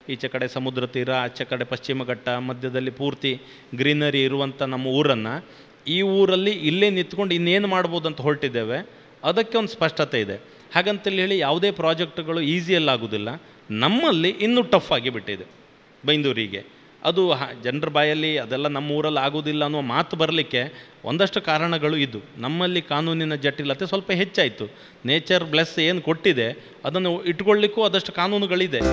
ಈಚೆ ಕಡೆ ಸಮುದ್ರ ತೀರ ಆಚೆ ಕಡೆ ಪಶ್ಚಿಮ ಘಟ್ಟ ಮಧ್ಯದಲ್ಲಿ ಪೂರ್ತಿ ಗ್ರೀನರಿ ಇರುವಂಥ ನಮ್ಮ ಊರನ್ನು ಈ ಊರಲ್ಲಿ ಇಲ್ಲೇ ನಿಂತ್ಕೊಂಡು ಇನ್ನೇನು ಮಾಡ್ಬೋದು ಅಂತ ಹೊರಟಿದ್ದೇವೆ ಅದಕ್ಕೆ ಒಂದು ಸ್ಪಷ್ಟತೆ ಇದೆ ಹಾಗಂತೇಳಿ ಹೇಳಿ ಯಾವುದೇ ಪ್ರಾಜೆಕ್ಟ್ಗಳು ಈಸಿಯಲ್ಲಿ ಆಗೋದಿಲ್ಲ ನಮ್ಮಲ್ಲಿ ಇನ್ನೂ ಟಫ್ ಆಗಿಬಿಟ್ಟಿದೆ ಬೈಂದೂರಿಗೆ ಅದು ಜನರ ಬಾಯಲ್ಲಿ ಅದೆಲ್ಲ ನಮ್ಮ ಊರಲ್ಲಿ ಆಗೋದಿಲ್ಲ ಅನ್ನೋ ಮಾತು ಬರಲಿಕ್ಕೆ ಒಂದಷ್ಟು ಕಾರಣಗಳು ಇದ್ದು ನಮ್ಮಲ್ಲಿ ಕಾನೂನಿನ ಜಟಿಲತೆ ಸ್ವಲ್ಪ ಹೆಚ್ಚಾಯಿತು ನೇಚರ್ ಬ್ಲೆಸ್ ಏನು ಕೊಟ್ಟಿದೆ ಅದನ್ನು ಇಟ್ಕೊಳ್ಳಿಕ್ಕೂ ಅದಷ್ಟು ಕಾನೂನುಗಳಿದೆ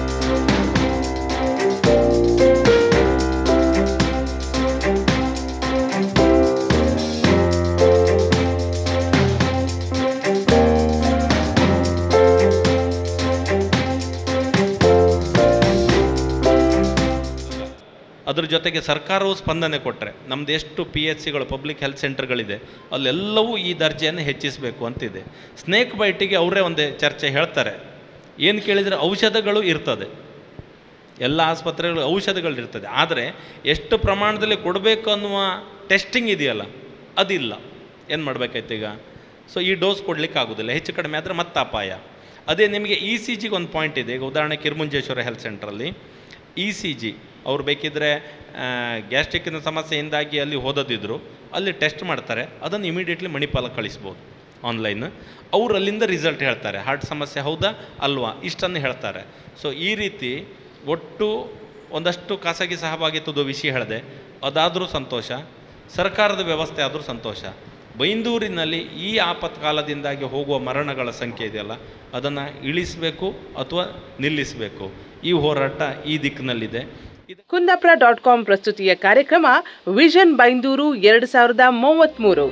ಅದ್ರ ಜೊತೆಗೆ ಸರ್ಕಾರವು ಸ್ಪಂದನೆ ಕೊಟ್ಟರೆ ನಮ್ದು ಎಷ್ಟು ಪಿ ಎಚ್ ಸಿಗಳು ಪಬ್ಲಿಕ್ ಹೆಲ್ತ್ ಸೆಂಟರ್ಗಳಿದೆ ಅಲ್ಲೆಲ್ಲವೂ ಈ ದರ್ಜೆಯನ್ನು ಹೆಚ್ಚಿಸಬೇಕು ಅಂತಿದೆ ಸ್ನೇಕ್ ಬೈಟಿಗೆ ಅವರೇ ಒಂದೇ ಚರ್ಚೆ ಹೇಳ್ತಾರೆ ಏನು ಕೇಳಿದರೆ ಔಷಧಗಳು ಇರ್ತದೆ ಎಲ್ಲ ಆಸ್ಪತ್ರೆಗಳು ಔಷಧಗಳು ಇರ್ತದೆ ಆದರೆ ಎಷ್ಟು ಪ್ರಮಾಣದಲ್ಲಿ ಕೊಡಬೇಕು ಅನ್ನುವ ಟೆಸ್ಟಿಂಗ್ ಇದೆಯಲ್ಲ ಅದಿಲ್ಲ ಏನು ಮಾಡಬೇಕಾಯ್ತು ಈಗ ಸೊ ಈ ಡೋಸ್ ಕೊಡಲಿಕ್ಕೆ ಆಗೋದಿಲ್ಲ ಹೆಚ್ಚು ಕಡಿಮೆ ಆದರೆ ಮತ್ತೆ ಅಪಾಯ ಅದೇ ನಿಮಗೆ ಇ ಸಿ ಜಿಗೆ ಒಂದು ಪಾಯಿಂಟ್ ಇದೆ ಈಗ ಉದಾಹರಣೆ ಕಿರ್ಮುಂಜೇಶ್ವರ ಹೆಲ್ತ್ ಸೆಂಟ್ರಲ್ಲಿ ಇ ಸಿ ಜಿ ಅವ್ರು ಬೇಕಿದ್ದರೆ ಗ್ಯಾಸ್ಟ್ರಿಕ್ಕಿನ ಸಮಸ್ಯೆಯಿಂದಾಗಿ ಅಲ್ಲಿ ಹೋದದಿದ್ರು ಅಲ್ಲಿ ಟೆಸ್ಟ್ ಮಾಡ್ತಾರೆ ಅದನ್ನು ಇಮಿಡಿಯೇಟ್ಲಿ ಮಣಿಪಾಲಕ್ಕೆ ಕಳಿಸ್ಬೋದು ಆನ್ಲೈನ್ ಅವ್ರು ಅಲ್ಲಿಂದ ರಿಸಲ್ಟ್ ಹೇಳ್ತಾರೆ ಹಾರ್ಟ್ ಸಮಸ್ಯೆ ಹೌದಾ ಅಲ್ವಾ ಇಷ್ಟನ್ನು ಹೇಳ್ತಾರೆ ಸೊ ಈ ರೀತಿ ಒಟ್ಟು ಒಂದಷ್ಟು ಖಾಸಗಿ ಸಹಭಾಗಿತ್ವದ ವಿಷಯ ಹೇಳಿದೆ ಅದಾದರೂ ಸಂತೋಷ ಸರ್ಕಾರದ ವ್ಯವಸ್ಥೆ ಆದರೂ ಸಂತೋಷ ಬೈಂದೂರಿನಲ್ಲಿ ಈ ಆಪತ್ಕಾಲದಿಂದಾಗಿ ಹೋಗುವ ಮರಣಗಳ ಸಂಖ್ಯೆ ಇದೆಯಲ್ಲ ಅದನ್ನು ಇಳಿಸಬೇಕು ಅಥವಾ ನಿಲ್ಲಿಸಬೇಕು ಈ ಹೋರಾಟ ಈ ದಿಕ್ಕಿನಲ್ಲಿದೆ ಕುಂದಾಪುರ ಡಾಟ್ ಕಾಮ್ ಪ್ರಸ್ತುತಿಯ ಕಾರ್ಯಕ್ರಮ ವಿಷನ್ ಬೈಂದೂರು ಎರಡು ಸಾವಿರದ ಮೂವತ್ತ್ಮೂರು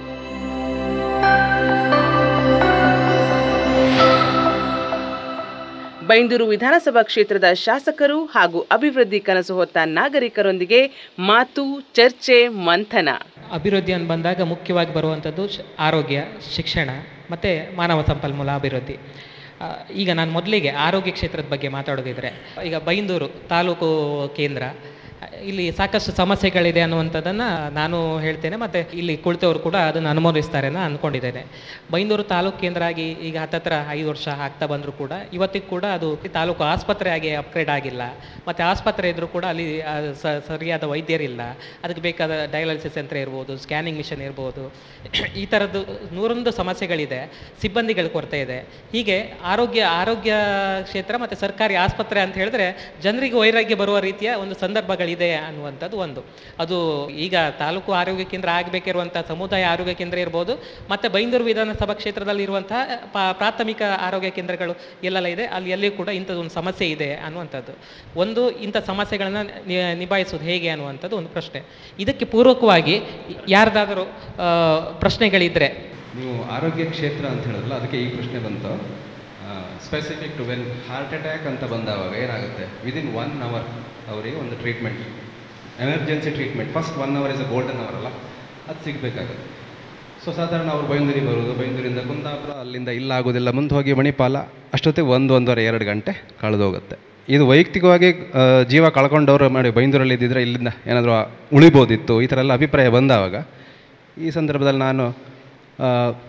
ಬೈಂದೂರು ವಿಧಾನಸಭಾ ಕ್ಷೇತ್ರದ ಶಾಸಕರು ಹಾಗೂ ಅಭಿವೃದ್ಧಿ ಕನಸು ಹೊತ್ತ ನಾಗರಿಕರೊಂದಿಗೆ ಮಾತು ಚರ್ಚೆ ಮಂಥನ ಅಭಿವೃದ್ಧಿ ಅಂತ ಬಂದಾಗ ಮುಖ್ಯವಾಗಿ ಬರುವಂಥದ್ದು ಶ್- ಆರೋಗ್ಯ ಶಿಕ್ಷಣ ಮತ್ತು ಮಾನವ ಸಂಪನ್ಮೂಲ ಅಭಿವೃದ್ಧಿ ಆ, ಈಗ ನಾನು ಮೊದಲಿಗೆ ಆರೋಗ್ಯ ಕ್ಷೇತ್ರದ ಬಗ್ಗೆ ಮಾತಾಡೋದಿದ್ರೆ ಈಗ ಬೈಂದೂರು ತಾಲೂಕು ಕೇಂದ್ರ ಆ, ಇಲ್ಲಿ ಸಾಕಷ್ಟು ಸಮಸ್ಯೆಗಳಿದೆ ಅನ್ನುವಂಥದ್ದನ್ನು ನಾನು ಹೇಳ್ತೇನೆ ಮತ್ತು ಇಲ್ಲಿ ಕುಳಿತವರು ಕೂಡ ಅದನ್ನು ಅನುಮೋದಿಸ್ತಾರೆ ಅಂತ ಅಂದ್ಕೊಂಡಿದ್ದೇನೆ ಬೈಂದೂರು ತಾಲೂಕು ಕೇಂದ್ರ ಆಗಿ ಈಗ ಹತ್ತತ್ರ ಐದು ವರ್ಷ ಆಗ್ತಾ ಬಂದರೂ ಕೂಡ ಇವತ್ತಿಗೆ ಕೂಡ ಅದು ತಾಲೂಕು ಆಸ್ಪತ್ರೆ ಆಗಿ ಅಪ್ಗ್ರೇಡ್ ಆಗಿಲ್ಲ ಮತ್ತು ಆಸ್ಪತ್ರೆ ಇದ್ದರೂ ಕೂಡ ಅಲ್ಲಿ ಆ, ಸ- ಸರಿಯಾದ ವೈದ್ಯರಿಲ್ಲ ಅದಕ್ಕೆ ಬೇಕಾದ ಡಯಾಲಿಸಿಸ್ ಯಂತ್ರ ಇರ್ಬೋದು ಸ್ಕ್ಯಾನಿಂಗ್ ಮಿಷನ್ ಇರ್ಬೋದು ಈ ಥರದ್ದು ನೂರೊಂದು ಸಮಸ್ಯೆಗಳಿದೆ ಸಿಬ್ಬಂದಿಗಳ ಕೊರತೆ ಇದೆ ಹೀಗೆ ಆರೋಗ್ಯ ಆರೋಗ್ಯ ಕ್ಷೇತ್ರ ಮತ್ತು ಸರ್ಕಾರಿ ಆಸ್ಪತ್ರೆ ಅಂತ ಹೇಳಿದ್ರೆ ಜನರಿಗೆ ವೈರಾಗ್ಯ ಬರುವ ರೀತಿಯ ಒಂದು ಸಂದರ್ಭಗಳಿದೆ ಅನ್ನುವಂಥದ್ದು ಒಂದು ಅದು ಈಗ ತಾಲೂಕು ಆರೋಗ್ಯ ಕೇಂದ್ರ ಆಗಬೇಕಿರುವಂಥ ಸಮುದಾಯ ಆರೋಗ್ಯ ಕೇಂದ್ರ ಇರ್ಬೋದು ಮತ್ತು ಬೈಂದೂರು ವಿಧಾನಸಭಾ ಕ್ಷೇತ್ರದಲ್ಲಿ ಇರುವಂತಹ ಪ- ಪ್ರಾಥಮಿಕ ಆರೋಗ್ಯ ಕೇಂದ್ರಗಳು ಎಲ್ಲೆಲ್ಲ ಇದೆ ಅಲ್ಲಿ ಎಲ್ಲಿಯೂ ಕೂಡ ಇಂಥದ್ದೊಂದು ಸಮಸ್ಯೆ ಇದೆ ಅನ್ನುವಂಥದ್ದು ಒಂದು ಇಂಥ ಸಮಸ್ಯೆಗಳನ್ನು ನಿಭಾಯಿಸೋದು ಹೇಗೆ ಅನ್ನುವಂಥದ್ದು ಒಂದು ಪ್ರಶ್ನೆ ಇದಕ್ಕೆ ಪೂರ್ವಕವಾಗಿ ಯಾರ್ದಾದರೂ ಆ, ಪ್ರಶ್ನೆಗಳಿದ್ದರೆ ನೀವು ಆರೋಗ್ಯ ಕ್ಷೇತ್ರ ಅಂತ ಹೇಳಿದ್ರಲ್ಲ ಅದಕ್ಕೆ ಈ ಪ್ರಶ್ನೆ ಬಂತು specific to when heart attack ಅಂತ ಬಂದವಾಗ ಏನಾಗುತ್ತೆ ವಿದಿನ್ ಒನ್ ಅವರ್ ಅವರಿಗೆ ಒಂದು treatment emergency treatment first one hour is a golden hour ಅಲ್ಲ ಅದು ಸಿಗಬೇಕಾಗುತ್ತೆ ಸೊ ಸಾಧಾರಣ ಅವ್ರು ಬೈಂದೂರಿಗೆ ಬರೋದು ಬೈಂದೂರಿಂದ ಕುಂದಾಪುರ ಅಲ್ಲಿಂದ ಇಲ್ಲ ಆಗೋದಿಲ್ಲ ಮುಂದೆ ಹೋಗಿ ಮಣಿಪಾಲ ಅಷ್ಟೊತ್ತಿಗೆ ಒಂದು ಒಂದೂವರೆ ಎರಡು ಗಂಟೆ ಕಳೆದೋಗುತ್ತೆ ಇದು ವೈಯಕ್ತಿಕವಾಗಿ ಆ, ಜೀವ ಕಳ್ಕೊಂಡವರು ಮಾಡಿ ಬೈಂದೂರಲ್ಲಿ ಇದ್ದಿದ್ರೆ ಇಲ್ಲಿಂದ ಏನಾದರೂ ಉಳಿಬೋದಿತ್ತು ಈ ಥರ ಎಲ್ಲ ಅಭಿಪ್ರಾಯ ಬಂದಾವಾಗ ಈ ಸಂದರ್ಭದಲ್ಲಿ ನಾನು ಆ,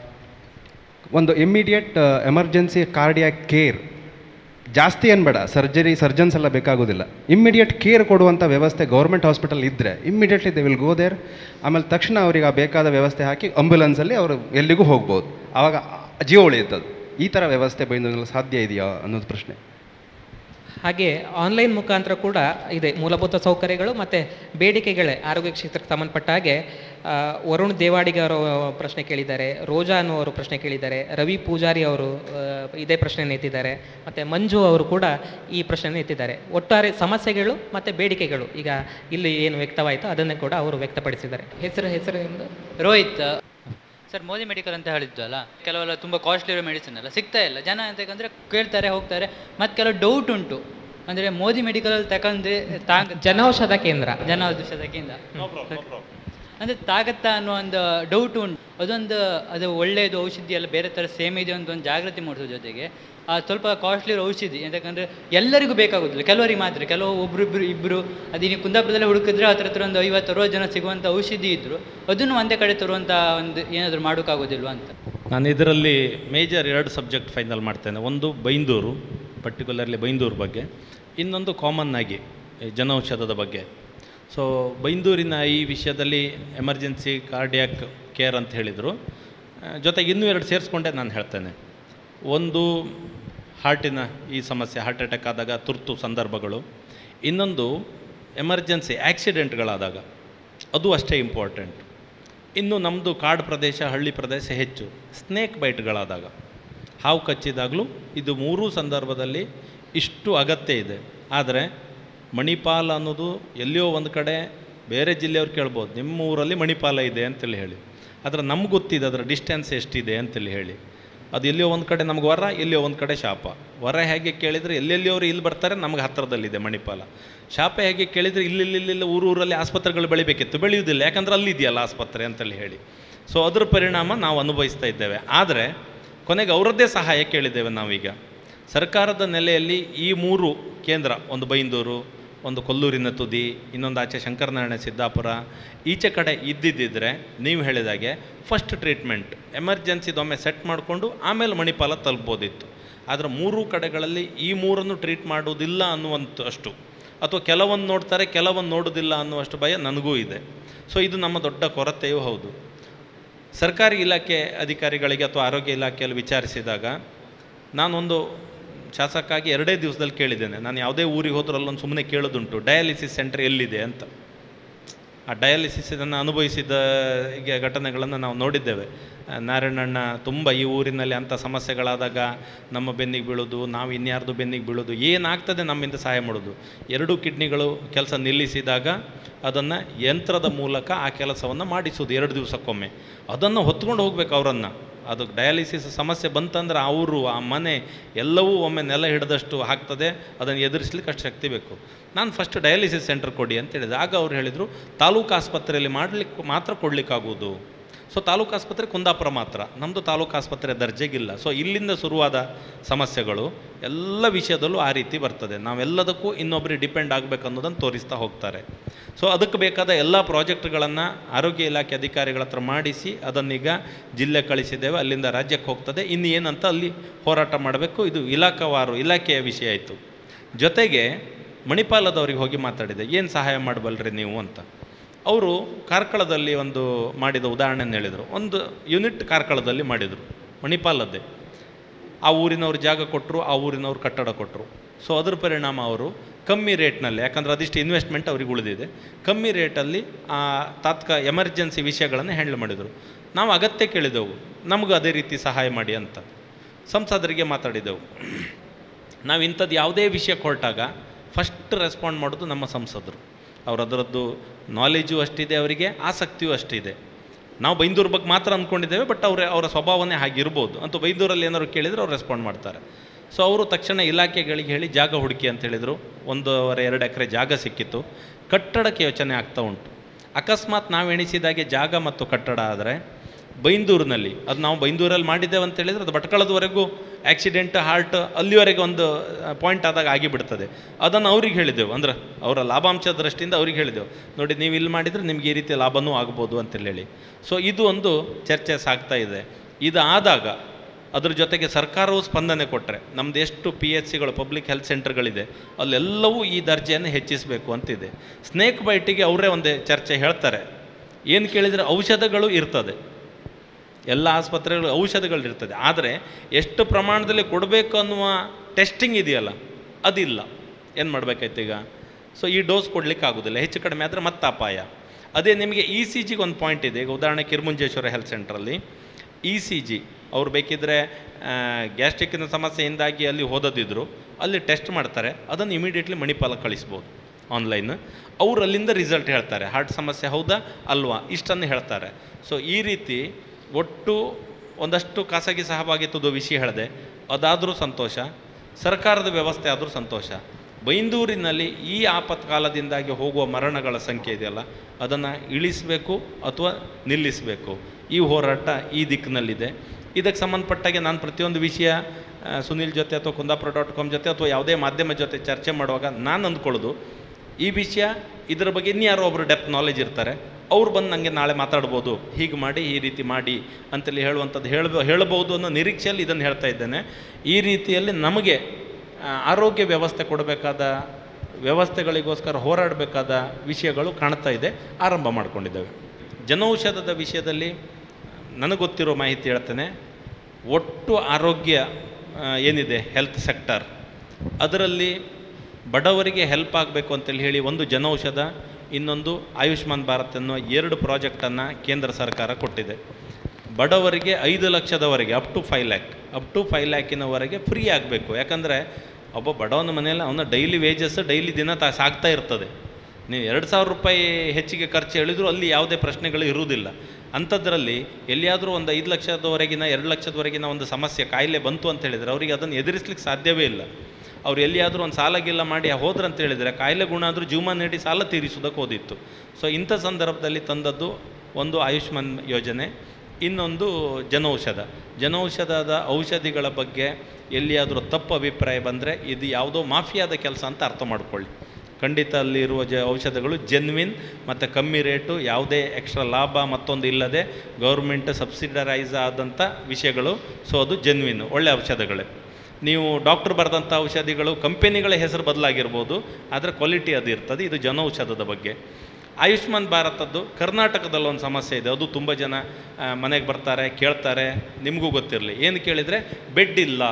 ಒಂದು ಇಮ್ಮಿಡಿಯೇಟ್ ಎಮರ್ಜೆನ್ಸಿ ಕಾರ್ಡಿಯಾಕ್ ಕೇರ್ ಜಾಸ್ತಿ ಏನು ಬೇಡ ಸರ್ಜರಿ ಸರ್ಜನ್ಸ್ ಎಲ್ಲ ಬೇಕಾಗೋದಿಲ್ಲ ಇಮ್ಮಿಡಿಯೇಟ್ ಕೇರ್ ಕೊಡುವಂಥ ವ್ಯವಸ್ಥೆ ಗೌರ್ಮೆಂಟ್ ಹಾಸ್ಪಿಟಲ್ ಇದ್ದರೆ immediately they will go there ಆಮೇಲೆ ತಕ್ಷಣ ಅವರಿಗೆ ಆ ಬೇಕಾದ ವ್ಯವಸ್ಥೆ ಹಾಕಿ ಆಂಬ್ಯುಲೆನ್ಸಲ್ಲಿ ಅವರು ಎಲ್ಲಿಗೂ ಹೋಗ್ಬೋದು ಆವಾಗ ಜೀವ ಉಳಿಯುತ್ತದೆ ಈ ಥರ ವ್ಯವಸ್ಥೆ ಬೈಂದೂರಲ್ಲಿ ಸಾಧ್ಯ ಇದೆಯಾ ಅನ್ನೋದು ಪ್ರಶ್ನೆ ಹಾಗೆ ಆನ್ಲೈನ್ ಮುಖಾಂತರ ಕೂಡ ಇದೆ ಮೂಲಭೂತ ಸೌಕರ್ಯಗಳು ಮತ್ತು ಬೇಡಿಕೆಗಳೇ ಆರೋಗ್ಯ ಕ್ಷೇತ್ರಕ್ಕೆ ಸಂಬಂಧಪಟ್ಟ ಹಾಗೆ ಆ, ವರುಣ್ ದೇವಾಡಿಗ ಅವರು ಪ್ರಶ್ನೆ ಕೇಳಿದ್ದಾರೆ ರೋಜಾ ಅನ್ನುವರು ಪ್ರಶ್ನೆ ಕೇಳಿದ್ದಾರೆ ರವಿ ಪೂಜಾರಿ ಅವರು ಆ, ಇದೇ ಪ್ರಶ್ನೆ ಎತ್ತಿದ್ದಾರೆ ಮತ್ತು ಮಂಜು ಅವರು ಕೂಡ ಈ ಪ್ರಶ್ನೆ ಎತ್ತಿದ್ದಾರೆ ಒಟ್ಟಾರೆ ಸಮಸ್ಯೆಗಳು ಮತ್ತು ಬೇಡಿಕೆಗಳು ಈಗ ಇಲ್ಲಿ ಏನು ವ್ಯಕ್ತವಾಯಿತು ಅದನ್ನೇ ಕೂಡ ಅವರು ವ್ಯಕ್ತಪಡಿಸಿದ್ದಾರೆ ಹೆಸರು ಹೆಸರು ಎಂದು ರೋಹಿತ್ ಸರ್ ಮೋದಿ ಮೆಡಿಕಲ್ ಅಂತ ಹೇಳಿದ್ವಲ್ಲ ಕೆಲವೆಲ್ಲ ತುಂಬ ಕಾಸ್ಟ್ಲಿ ಇರೋ ಮೆಡಿಸಿನ್ ಎಲ್ಲ ಸಿಗ್ತಾ ಇಲ್ಲ ಜನ ಎಂತಕ್ಕಂದ್ರೆ ಕೇಳ್ತಾರೆ ಹೋಗ್ತಾರೆ ಮತ್ತು ಕೆಲವು ಡೌಟ್ ಉಂಟು ಅಂದರೆ ಮೋದಿ ಮೆಡಿಕಲಲ್ಲಿ ತಗೊಂಡ್ರೆ ತಾಗ ಜನೌಷಧ ಕೇಂದ್ರ ಜನೌಷಧ ಕೇಂದ್ರ ಅಂದರೆ ತಾಗತ್ತಾ ಅನ್ನೋ ಒಂದು ಡೌಟ್ ಉಂಟು ಅದೊಂದು ಅದು ಒಳ್ಳೆಯದು ಔಷಧಿ ಎಲ್ಲ ಬೇರೆ ಥರ ಸೇಮ್ ಇದೆ ಅಂತ ಒಂದು ಜಾಗೃತಿ ಮೂಡಿಸೋ ಜೊತೆಗೆ ಆ ಸ್ವಲ್ಪ ಕಾಸ್ಟ್ಲಿ ಔಷಧಿ ಯಾಕಂದರೆ ಎಲ್ಲರಿಗೂ ಬೇಕಾಗೋದಿಲ್ಲ ಕೆಲವರಿಗೆ ಮಾತ್ರ ಕೆಲವು ಒಬ್ರಿಬ್ರು ಇಬ್ಬರು ಅದು ನೀವು ಕುಂದಾಪುರದಲ್ಲಿ ಹುಡುಕಿದ್ರೆ ಹತ್ರ ಹತ್ರ ಒಂದು ಐವತ್ತು ಅರವತ್ತು ಜನ ಸಿಗುವಂಥ ಔಷಧಿ ಇದ್ದರು ಅದನ್ನು ಒಂದೇ ಕಡೆ ತರುವಂಥ ಒಂದು ಏನಾದರೂ ಮಾಡೋಕ್ಕಾಗೋದಿಲ್ವ ಅಂತ ನಾನು ಇದರಲ್ಲಿ ಮೇಜರ್ ಎರಡು ಸಬ್ಜೆಕ್ಟ್ ಫೈನಲ್ ಮಾಡ್ತೇನೆ ಒಂದು ಬೈಂದೂರು ಪರ್ಟಿಕ್ಯುಲರ್ಲಿ ಬೈಂದೂರು ಬಗ್ಗೆ ಇನ್ನೊಂದು ಕಾಮನ್ ಆಗಿ ಈ ಜನೌಷಧದ ಬಗ್ಗೆ ಸೊ ಬೈಂದೂರಿನ ಈ ವಿಷಯದಲ್ಲಿ ಎಮರ್ಜೆನ್ಸಿ ಕಾರ್ಡಿಯಾಕ್ ಕೇರ್ ಅಂತ ಹೇಳಿದರು ಆ, ಜೊತೆಗೆ ಇನ್ನೂ ಎರಡು ಸೇರಿಸ್ಕೊಂಡೆ ನಾನು ಹೇಳ್ತೇನೆ ಒಂದು ಹಾರ್ಟಿನ ಈ ಸಮಸ್ಯೆ ಹಾರ್ಟ್ ಅಟ್ಯಾಕ್ ಆದಾಗ ತುರ್ತು ಸಂದರ್ಭಗಳು ಇನ್ನೊಂದು ಎಮರ್ಜೆನ್ಸಿ ಆಕ್ಸಿಡೆಂಟ್ಗಳಾದಾಗ ಅದು ಅಷ್ಟೇ ಇಂಪಾರ್ಟೆಂಟ್ ಇನ್ನು ನಮ್ಮದು ಕಾಡು ಪ್ರದೇಶ ಹಳ್ಳಿ ಪ್ರದೇಶ ಹೆಚ್ಚು ಸ್ನೇಕ್ ಬೈಟ್ಗಳಾದಾಗ ಹಾವು ಕಚ್ಚಿದಾಗಲೂ ಇದು ಮೂರೂ ಸಂದರ್ಭದಲ್ಲಿ ಇಷ್ಟು ಅಗತ್ಯ ಇದೆ ಆದರೆ ಮಣಿಪಾಲ ಅನ್ನೋದು ಎಲ್ಲಿಯೋ ಒಂದು ಕಡೆ ಬೇರೆ ಜಿಲ್ಲೆಯವ್ರು ಕೇಳ್ಬೋದು ನಿಮ್ಮ ಊರಲ್ಲಿ ಮಣಿಪಾಲ ಇದೆ ಅಂತೇಳಿ ಹೇಳಿ ಆದರೆ ನಮ್ಗೆ ಗೊತ್ತಿದೆ ಅದರ ಡಿಸ್ಟೆನ್ಸ್ ಎಷ್ಟಿದೆ ಅಂತೇಳಿ ಹೇಳಿ ಅದು ಎಲ್ಲಿಯೋ ಒಂದು ಕಡೆ ನಮ್ಗೆ ವರ ಎಲ್ಲಿಯೋ ಒಂದು ಕಡೆ ಶಾಪ ವರ ಹೇಗೆ ಕೇಳಿದರೆ ಎಲ್ಲೆಲ್ಲಿಯವರು ಇಲ್ಲಿ ಬರ್ತಾರೆ ನಮ್ಗೆ ಹತ್ತಿರದಲ್ಲಿದೆ ಮಣಿಪಾಲ ಶಾಪ ಹೇಗೆ ಕೇಳಿದರೆ ಇಲ್ಲಿ ಇಲ್ಲಿ ಊರು ಊರಲ್ಲಿ ಆಸ್ಪತ್ರೆಗಳು ಬೆಳಿಬೇಕಿತ್ತು ಬೆಳೆಯುವುದಿಲ್ಲ ಯಾಕಂದ್ರೆ ಅಲ್ಲಿದೆಯಲ್ಲ ಆಸ್ಪತ್ರೆ ಅಂತೇಳಿ ಹೇಳಿ ಸೊ ಅದ್ರ ಪರಿಣಾಮ ನಾವು ಅನುಭವಿಸ್ತಾ ಇದ್ದೇವೆ ಆದರೆ ಕೊನೆಗೆ ಅವರದ್ದೇ ಸಹಾಯ ಕೇಳಿದ್ದೇವೆ ನಾವೀಗ ಸರ್ಕಾರದ ನೆಲೆಯಲ್ಲಿ ಈ ಮೂರು ಕೇಂದ್ರ ಒಂದು ಬೈಂದೂರು ಒಂದು ಕೊಲ್ಲೂರಿನ ತುದಿ ಇನ್ನೊಂದು ಆಚೆ ಶಂಕರನಾರಾಯಣ ಸಿದ್ದಾಪುರ ಈಚೆ ಕಡೆ ಇದ್ದಿದ್ದಿದ್ರೆ ನೀವು ಹೇಳಿದಾಗೆ ಫಸ್ಟ್ ಟ್ರೀಟ್ಮೆಂಟ್ ಎಮರ್ಜೆನ್ಸಿದೊಮ್ಮೆ ಸೆಟ್ ಮಾಡಿಕೊಂಡು ಆಮೇಲೆ ಮಣಿಪಾಲ ತಲುಪ್ಬೋದಿತ್ತು ಆದರೆ ಮೂರು ಕಡೆಗಳಲ್ಲಿ ಈ ಮೂರನ್ನು ಟ್ರೀಟ್ ಮಾಡೋದಿಲ್ಲ ಅನ್ನುವಂಥ ಅಷ್ಟು ಅಥವಾ ಕೆಲವೊಂದು ನೋಡ್ತಾರೆ ಕೆಲವೊಂದು ನೋಡೋದಿಲ್ಲ ಅನ್ನುವಷ್ಟು ಭಯ ನನಗೂ ಇದೆ ಸೊ ಇದು ನಮ್ಮ ದೊಡ್ಡ ಕೊರತೆಯೂ ಹೌದು ಸರ್ಕಾರಿ ಇಲಾಖೆ ಅಧಿಕಾರಿಗಳಿಗೆ ಅಥವಾ ಆರೋಗ್ಯ ಇಲಾಖೆಯಲ್ಲಿ ವಿಚಾರಿಸಿದಾಗ ನಾನೊಂದು ಶಾಸಕಾಗಿ ಎರಡೇ ದಿವಸದಲ್ಲಿ ಕೇಳಿದ್ದೇನೆ ನಾನು ಯಾವುದೇ ಊರಿಗೆ ಹೋದ್ರೂ ಅಲ್ಲೊಂದು ಸುಮ್ಮನೆ ಕೇಳೋದುಂಟು ಡಯಾಲಿಸಿಸ್ ಸೆಂಟರ್ ಎಲ್ಲಿದೆ ಅಂತ ಆ ಡಯಾಲಿಸಿಸ್ ಇದನ್ನು ಅನುಭವಿಸಿದ ಈಗ ಘಟನೆಗಳನ್ನು ನಾವು ನೋಡಿದ್ದೇವೆ ಆ, ನಾರಾಯಣಣ್ಣ ತುಂಬ ಈ ಊರಿನಲ್ಲಿ ಅಂಥ ಸಮಸ್ಯೆಗಳಾದಾಗ ನಮ್ಮ ಬೆನ್ನಿಗೆ ಬೀಳೋದು ನಾವು ಇನ್ಯಾರ್ದು ಬೆನ್ನಿಗೆ ಬೀಳೋದು ಏನಾಗ್ತದೆ ನಮ್ಮಿಂದ ಸಹಾಯ ಮಾಡೋದು ಎರಡೂ ಕಿಡ್ನಿಗಳು ಕೆಲಸ ನಿಲ್ಲಿಸಿದಾಗ ಅದನ್ನು ಯಂತ್ರದ ಮೂಲಕ ಆ ಕೆಲಸವನ್ನು ಮಾಡಿಸೋದು ಎರಡು ದಿವಸಕ್ಕೊಮ್ಮೆ ಅದನ್ನು ಹೊತ್ಕೊಂಡು ಹೋಗ್ಬೇಕು ಅವರನ್ನು ಅದು ಡಯಾಲಿಸಿಸ್ ಸಮಸ್ಯೆ ಬಂತಂದ್ರೆ ಅವರು ಆ ಮನೆ ಎಲ್ಲವೂ ಒಮ್ಮೆ ನೆಲ ಹಿಡಿದಷ್ಟು ಆಗ್ತದೆ ಅದನ್ನು ಎದುರಿಸ್ಲಿಕ್ಕೆ ಅಷ್ಟು ಶಕ್ತಿ ಬೇಕು ನಾನು ಫಸ್ಟ್ ಡಯಾಲಿಸಿಸ್ ಸೆಂಟರ್ ಕೊಡಿ ಅಂತ ಹೇಳಿದೆ ಆಗ ಅವ್ರು ಹೇಳಿದರು ತಾಲೂಕು ಆಸ್ಪತ್ರೆಯಲ್ಲಿ ಮಾಡಲಿಕ್ಕೆ ಮಾತ್ರ ಕೊಡಲಿಕ್ಕಾಗೋದು ಸೊ ತಾಲೂಕು ಆಸ್ಪತ್ರೆ ಕುಂದಾಪುರ ಮಾತ್ರ ನಮ್ಮದು ತಾಲೂಕು ಆಸ್ಪತ್ರೆ ದರ್ಜೆಗಿಲ್ಲ ಸೊ ಇಲ್ಲಿಂದ ಶುರುವಾದ ಸಮಸ್ಯೆಗಳು ಎಲ್ಲ ವಿಷಯದಲ್ಲೂ ಆ ರೀತಿ ಬರ್ತದೆ ನಾವೆಲ್ಲದಕ್ಕೂ ಇನ್ನೊಬ್ಬರಿಗೆ ಡಿಪೆಂಡ್ ಆಗಬೇಕು ಅನ್ನೋದನ್ನು ತೋರಿಸ್ತಾ ಹೋಗ್ತಾರೆ ಸೊ ಅದಕ್ಕೆ ಬೇಕಾದ ಎಲ್ಲ ಪ್ರಾಜೆಕ್ಟ್ಗಳನ್ನು ಆರೋಗ್ಯ ಇಲಾಖೆ ಅಧಿಕಾರಿಗಳ ಹತ್ರ ಮಾಡಿಸಿ ಅದನ್ನೀಗ ಜಿಲ್ಲೆ ಕಳಿಸಿದ್ದೇವೆ ಅಲ್ಲಿಂದ ರಾಜ್ಯಕ್ಕೆ ಹೋಗ್ತದೆ ಇನ್ನು ಏನಂತ ಅಲ್ಲಿ ಹೋರಾಟ ಮಾಡಬೇಕು ಇದು ಇಲಾಖಾವಾರು ಇಲಾಖೆಯ ವಿಷಯ ಆಯಿತು ಜೊತೆಗೆ ಮಣಿಪಾಲದವ್ರಿಗೆ ಹೋಗಿ ಮಾತಾಡಿದೆ ಏನು ಸಹಾಯ ಮಾಡಬಲ್ರಿ ನೀವು ಅಂತ ಅವರು ಕಾರ್ಕಳದಲ್ಲಿ ಒಂದು ಮಾಡಿದ ಉದಾಹರಣೆಯನ್ನು ಹೇಳಿದರು ಒಂದು ಯೂನಿಟ್ ಕಾರ್ಕಳದಲ್ಲಿ ಮಾಡಿದರು ಮಣಿಪಾಲದ್ದೇ ಆ ಊರಿನವ್ರು ಜಾಗ ಕೊಟ್ಟರು ಆ ಊರಿನವ್ರು ಕಟ್ಟಡ ಕೊಟ್ಟರು ಸೊ ಅದ್ರ ಪರಿಣಾಮ ಅವರು ಕಮ್ಮಿ ರೇಟ್ನಲ್ಲಿ ಯಾಕಂದ್ರೆ ಅದಿಷ್ಟು ಇನ್ವೆಸ್ಟ್ಮೆಂಟ್ ಅವ್ರಿಗೆ ಉಳಿದಿದೆ ಕಮ್ಮಿ ರೇಟಲ್ಲಿ ಆ ತಾತ್ಕ ಎಮರ್ಜೆನ್ಸಿ ವಿಷಯಗಳನ್ನು ಹ್ಯಾಂಡಲ್ ಮಾಡಿದರು ನಾವು ಅಗತ್ಯ ಕೇಳಿದೆವು ನಮಗೂ ಅದೇ ರೀತಿ ಸಹಾಯ ಮಾಡಿ ಅಂತ ಸಂಸದರಿಗೆ ಮಾತಾಡಿದೆವು ನಾವು ಇಂಥದ್ದು ಯಾವುದೇ ವಿಷಯಕ್ಕೆ ಹೊರಟಾಗ ಫಸ್ಟ್ ರೆಸ್ಪಾಂಡ್ ಮಾಡೋದು ನಮ್ಮ ಸಂಸದರು ಅವ್ರು ಅದರದ್ದು ನಾಲೆಜು ಅಷ್ಟಿದೆ ಅವರಿಗೆ ಆಸಕ್ತಿಯೂ ಅಷ್ಟಿದೆ ನಾವು ಬೈಂದೂರು ಬಗ್ಗೆ ಮಾತ್ರ ಅಂದ್ಕೊಂಡಿದ್ದೇವೆ ಬಟ್ ಅವ್ರ ಅವರ ಸ್ವಭಾವನೇ ಹಾಗಿರ್ಬೋದು ಅಂತೂ ಬೈಂದೂರಲ್ಲಿ ಏನಾದ್ರು ಕೇಳಿದರೆ ಅವ್ರು ರೆಸ್ಪಾಂಡ್ ಮಾಡ್ತಾರೆ ಸೊ ಅವರು ತಕ್ಷಣ ಇಲಾಖೆಗಳಿಗೆ ಹೇಳಿ ಜಾಗ ಹುಡುಕಿ ಅಂತ ಹೇಳಿದರು ಒಂದೂವರೆ ಎರಡು ಎಕರೆ ಜಾಗ ಸಿಕ್ಕಿತ್ತು ಕಟ್ಟಡಕ್ಕೆ ಯೋಚನೆ ಆಗ್ತಾ ಉಂಟು ಅಕಸ್ಮಾತ್ ನಾವು ಎಣಿಸಿದಾಗೆ ಜಾಗ ಮತ್ತು ಕಟ್ಟಡ ಆದರೆ ಬೈಂದೂರಿನಲ್ಲಿ ಅದು ನಾವು ಬೈಂದೂರಲ್ಲಿ ಮಾಡಿದ್ದೇವೆ ಅಂತ ಹೇಳಿದರೆ ಅದು ಭಟ್ಕಳದವರೆಗೂ ಆಕ್ಸಿಡೆಂಟ್ ಹಾರ್ಟ್ ಅಲ್ಲಿವರೆಗೆ ಒಂದು ಪಾಯಿಂಟ್ ಆದಾಗ ಆಗಿಬಿಡ್ತದೆ ಅದನ್ನು ಅವ್ರಿಗೆ ಹೇಳಿದೆವು ಅಂದ್ರೆ ಅವರ ಲಾಭಾಂಶ ದೃಷ್ಟಿಯಿಂದ ಅವ್ರಿಗೆ ಹೇಳಿದೆವು ನೋಡಿ ನೀವು ಇಲ್ಲಿ ಮಾಡಿದರೆ ನಿಮ್ಗೆ ಈ ರೀತಿ ಲಾಭನೂ ಆಗ್ಬೋದು ಅಂತೇಳಿ ಹೇಳಿ ಸೊ ಇದು ಒಂದು ಚರ್ಚೆ ಸಾಗ್ತಾ ಇದೆ ಇದಾದಾಗ ಅದ್ರ ಜೊತೆಗೆ ಸರ್ಕಾರವು ಸ್ಪಂದನೆ ಕೊಟ್ಟರೆ ನಮ್ದು ಎಷ್ಟು ಪಿ ಎಚ್ ಸಿಗಳು ಪಬ್ಲಿಕ್ ಹೆಲ್ತ್ ಸೆಂಟರ್ಗಳಿದೆ ಅಲ್ಲೆಲ್ಲವೂ ಈ ದರ್ಜೆಯನ್ನು ಹೆಚ್ಚಿಸಬೇಕು ಅಂತಿದೆ ಸ್ನೇಕ್ ಬೈಟಿಗೆ ಅವರೇ ಒಂದೇ ಚರ್ಚೆ ಹೇಳ್ತಾರೆ ಏನು ಕೇಳಿದರೆ ಔಷಧಗಳು ಇರ್ತದೆ ಎಲ್ಲ ಆಸ್ಪತ್ರೆಗಳು ಔಷಧಗಳಿರ್ತದೆ ಆದರೆ ಎಷ್ಟು ಪ್ರಮಾಣದಲ್ಲಿ ಕೊಡಬೇಕು ಅನ್ನುವ ಟೆಸ್ಟಿಂಗ್ ಇದೆಯಲ್ಲ ಅದಿಲ್ಲ ಏನು ಮಾಡಬೇಕಾಯ್ತು ಈಗ ಸೊ ಈ ಡೋಸ್ ಕೊಡಲಿಕ್ಕೆ ಆಗೋದಿಲ್ಲ ಹೆಚ್ಚು ಕಡಿಮೆ ಆದರೆ ಮತ್ತೆ ಅಪಾಯ ಅದೇ ನಿಮಗೆ ಇ ಸಿ ಜಿಗೆ ಒಂದು ಪಾಯಿಂಟ್ ಇದೆ ಈಗ ಉದಾಹರಣೆ ಕಿರ್ಮುಂಜೇಶ್ವರ ಹೆಲ್ತ್ ಸೆಂಟ್ರಲ್ಲಿ ಇ ಸಿ ಜಿ ಅವ್ರು ಬೇಕಿದ್ದರೆ ಗ್ಯಾಸ್ಟ್ರಿಕ್ಕಿನ ಸಮಸ್ಯೆಯಿಂದಾಗಿ ಅಲ್ಲಿ ಹೋದದಿದ್ರು ಅಲ್ಲಿ ಟೆಸ್ಟ್ ಮಾಡ್ತಾರೆ ಅದನ್ನು ಇಮಿಡಿಯೇಟ್ಲಿ ಮಣಿಪಾಲ ಕಳಿಸ್ಬೋದು ಆನ್ಲೈನ್ ಅವ್ರು ಅಲ್ಲಿಂದ ರಿಸಲ್ಟ್ ಹೇಳ್ತಾರೆ ಹಾರ್ಟ್ ಸಮಸ್ಯೆ ಹೌದಾ ಅಲ್ವಾ ಇಷ್ಟನ್ನು ಹೇಳ್ತಾರೆ ಸೊ ಈ ರೀತಿ ಒಟ್ಟು ಒಂದಷ್ಟು ಖಾಸಗಿ ಸಹಭಾಗಿತ್ವದ ವಿಷಯ ಹೇಳಿದೆ ಅದಾದರೂ ಸಂತೋಷ ಸರ್ಕಾರದ ವ್ಯವಸ್ಥೆ ಆದರೂ ಸಂತೋಷ ಬೈಂದೂರಿನಲ್ಲಿ ಈ ಆಪತ್ಕಾಲದಿಂದಾಗಿ ಹೋಗುವ ಮರಣಗಳ ಸಂಖ್ಯೆ ಇದೆಯಲ್ಲ ಅದನ್ನು ಇಳಿಸಬೇಕು ಅಥವಾ ನಿಲ್ಲಿಸಬೇಕು ಈ ಹೋರಾಟ ಈ ದಿಕ್ಕಿನಲ್ಲಿದೆ ಇದಕ್ಕೆ ಸಂಬಂಧಪಟ್ಟಾಗೆ ನಾನು ಪ್ರತಿಯೊಂದು ವಿಷಯ ಆ, ಸುನಿಲ್ ಜೊತೆ ಅಥವಾ ಕುಂದಾಪುರ ಡಾಟ್ ಕಾಮ್ ಜೊತೆ ಅಥವಾ ಯಾವುದೇ ಮಾಧ್ಯಮ ಜೊತೆ ಚರ್ಚೆ ಮಾಡುವಾಗ ನಾನು ಅಂದ್ಕೊಳ್ಳೋದು ಈ ವಿಷಯ ಇದರ ಬಗ್ಗೆ ಇನ್ಯಾರೋ ಒಬ್ಬರು ಡೆಪ್ತ್ ನಾಲೆಜ್ ಇರ್ತಾರೆ ಅವ್ರು ಬಂದು ನನಗೆ ನಾಳೆ ಮಾತಾಡ್ಬೋದು ಹೀಗೆ ಮಾಡಿ ಈ ರೀತಿ ಮಾಡಿ ಅಂತೇಳಿ ಹೇಳುವಂಥದ್ದು ಹೇಳ್ಬೋ ಹೇಳ್ಬೋದು ಅನ್ನೋ ನಿರೀಕ್ಷೆಯಲ್ಲಿ ಇದನ್ನು ಹೇಳ್ತಾ ಇದ್ದೇನೆ ಈ ರೀತಿಯಲ್ಲಿ ನಮಗೆ ಆ, ಆರೋಗ್ಯ ವ್ಯವಸ್ಥೆ ಕೊಡಬೇಕಾದ ವ್ಯವಸ್ಥೆಗಳಿಗೋಸ್ಕರ ಹೋರಾಡಬೇಕಾದ ವಿಷಯಗಳು ಕಾಣ್ತಾ ಇದೆ ಆರಂಭ ಮಾಡ್ಕೊಂಡಿದ್ದಾವೆ ಜನೌಷಧದ ವಿಷಯದಲ್ಲಿ ನನಗೆ ಗೊತ್ತಿರೋ ಮಾಹಿತಿ ಹೇಳ್ತೇನೆ ಒಟ್ಟು ಆರೋಗ್ಯ ಆ, ಏನಿದೆ ಹೆಲ್ತ್ ಸೆಕ್ಟರ್ ಅದರಲ್ಲಿ ಬಡವರಿಗೆ ಹೆಲ್ಪ್ ಆಗಬೇಕು ಅಂತೇಳಿ ಹೇಳಿ ಒಂದು ಜನೌಷಧ ಇನ್ನೊಂದು ಆಯುಷ್ಮಾನ್ ಭಾರತ್ ಅನ್ನೋ ಎರಡು ಪ್ರಾಜೆಕ್ಟನ್ನು ಕೇಂದ್ರ ಸರ್ಕಾರ ಕೊಟ್ಟಿದೆ ಬಡವರಿಗೆ ಐದು ಲಕ್ಷದವರೆಗೆ up to five lakh up to five ಲ್ಯಾಕಿನವರೆಗೆ ಫ್ರೀ ಆಗಬೇಕು ಯಾಕಂದರೆ ಒಬ್ಬ ಬಡವನ ಮನೆಯಲ್ಲಿ ಅವನ ಡೈಲಿ ವೇಜಸ್ ಡೈಲಿ ದಿನ ತಾ ಸಾಗ್ತಾ ಇರ್ತದೆ ನೀವು ಎರಡು ಸಾವಿರ ರೂಪಾಯಿ ಹೆಚ್ಚಿಗೆ ಖರ್ಚು ಹೇಳಿದ್ರು ಅಲ್ಲಿ ಯಾವುದೇ ಪ್ರಶ್ನೆಗಳು ಇರುವುದಿಲ್ಲ ಅಂಥದ್ರಲ್ಲಿ ಎಲ್ಲಿಯಾದರೂ ಒಂದು ಐದು ಲಕ್ಷದವರೆಗಿನ ಎರಡು ಲಕ್ಷದವರೆಗಿನ ಒಂದು ಸಮಸ್ಯೆ ಕಾಯಿಲೆ ಬಂತು ಅಂತ ಹೇಳಿದರೆ ಅವರಿಗೆ ಅದನ್ನು ಎದುರಿಸ್ಲಿಕ್ಕೆ ಸಾಧ್ಯವೇ ಇಲ್ಲ ಅವ್ರು ಎಲ್ಲಿಯಾದರೂ ಒಂದು ಸಾಲ ಗೀಲ ಮಾಡಿ ಹೋದ್ರು ಅಂತ ಹೇಳಿದರೆ ಕಾಯಿಲೆ ಗುಣ ಆದರೂ ಜೀವನ ನೀಡಿ ಸಾಲ ತೀರಿಸೋದಕ್ಕೆ ಹೋದಿತ್ತು ಸೊ ಇಂಥ ಸಂದರ್ಭದಲ್ಲಿ ತಂದದ್ದು ಒಂದು ಆಯುಷ್ಮಾನ್ ಯೋಜನೆ ಇನ್ನೊಂದು ಜನೌಷಧ ಜನೌಷಧದ ಔಷಧಿಗಳ ಬಗ್ಗೆ ಎಲ್ಲಿಯಾದರೂ ತಪ್ಪು ಅಭಿಪ್ರಾಯ ಬಂದರೆ ಇದು ಯಾವುದೋ ಮಾಫಿಯಾದ ಕೆಲಸ ಅಂತ ಅರ್ಥ ಮಾಡ್ಕೊಳ್ಳಿ ಖಂಡಿತ ಅಲ್ಲಿರುವ ಜ ಔಷಧಗಳು ಜೆನ್ವಿನ್ ಮತ್ತು ಕಮ್ಮಿ ರೇಟು ಯಾವುದೇ ಎಕ್ಸ್ಟ್ರಾ ಲಾಭ ಮತ್ತೊಂದು ಇಲ್ಲದೆ ಗೌರ್ಮೆಂಟ್ ಸಬ್ಸಿಡರೈಸ್ ಆದಂಥ ವಿಷಯಗಳು ಸೊ ಅದು ಜೆನ್ವಿನ್ ಒಳ್ಳೆ ಔಷಧಗಳೇ ನೀವು ಡಾಕ್ಟ್ರ್ ಬರೆದಂಥ ಔಷಧಿಗಳು ಕಂಪೆನಿಗಳ ಹೆಸರು ಬದಲಾಗಿರ್ಬೋದು ಆದರೆ ಕ್ವಾಲಿಟಿ ಅದು ಇರ್ತದೆ ಇದು ಜನೌಷಧದ ಬಗ್ಗೆ ಆಯುಷ್ಮಾನ್ ಭಾರತದ್ದು ಕರ್ನಾಟಕದಲ್ಲಿ ಒಂದು ಸಮಸ್ಯೆ ಇದೆ ಅದು ತುಂಬ ಜನ ಆ, ಮನೆಗೆ ಬರ್ತಾರೆ ಕೇಳ್ತಾರೆ ನಿಮಗೂ ಗೊತ್ತಿರಲಿ ಏನು ಕೇಳಿದರೆ ಬೆಡ್ ಇಲ್ಲ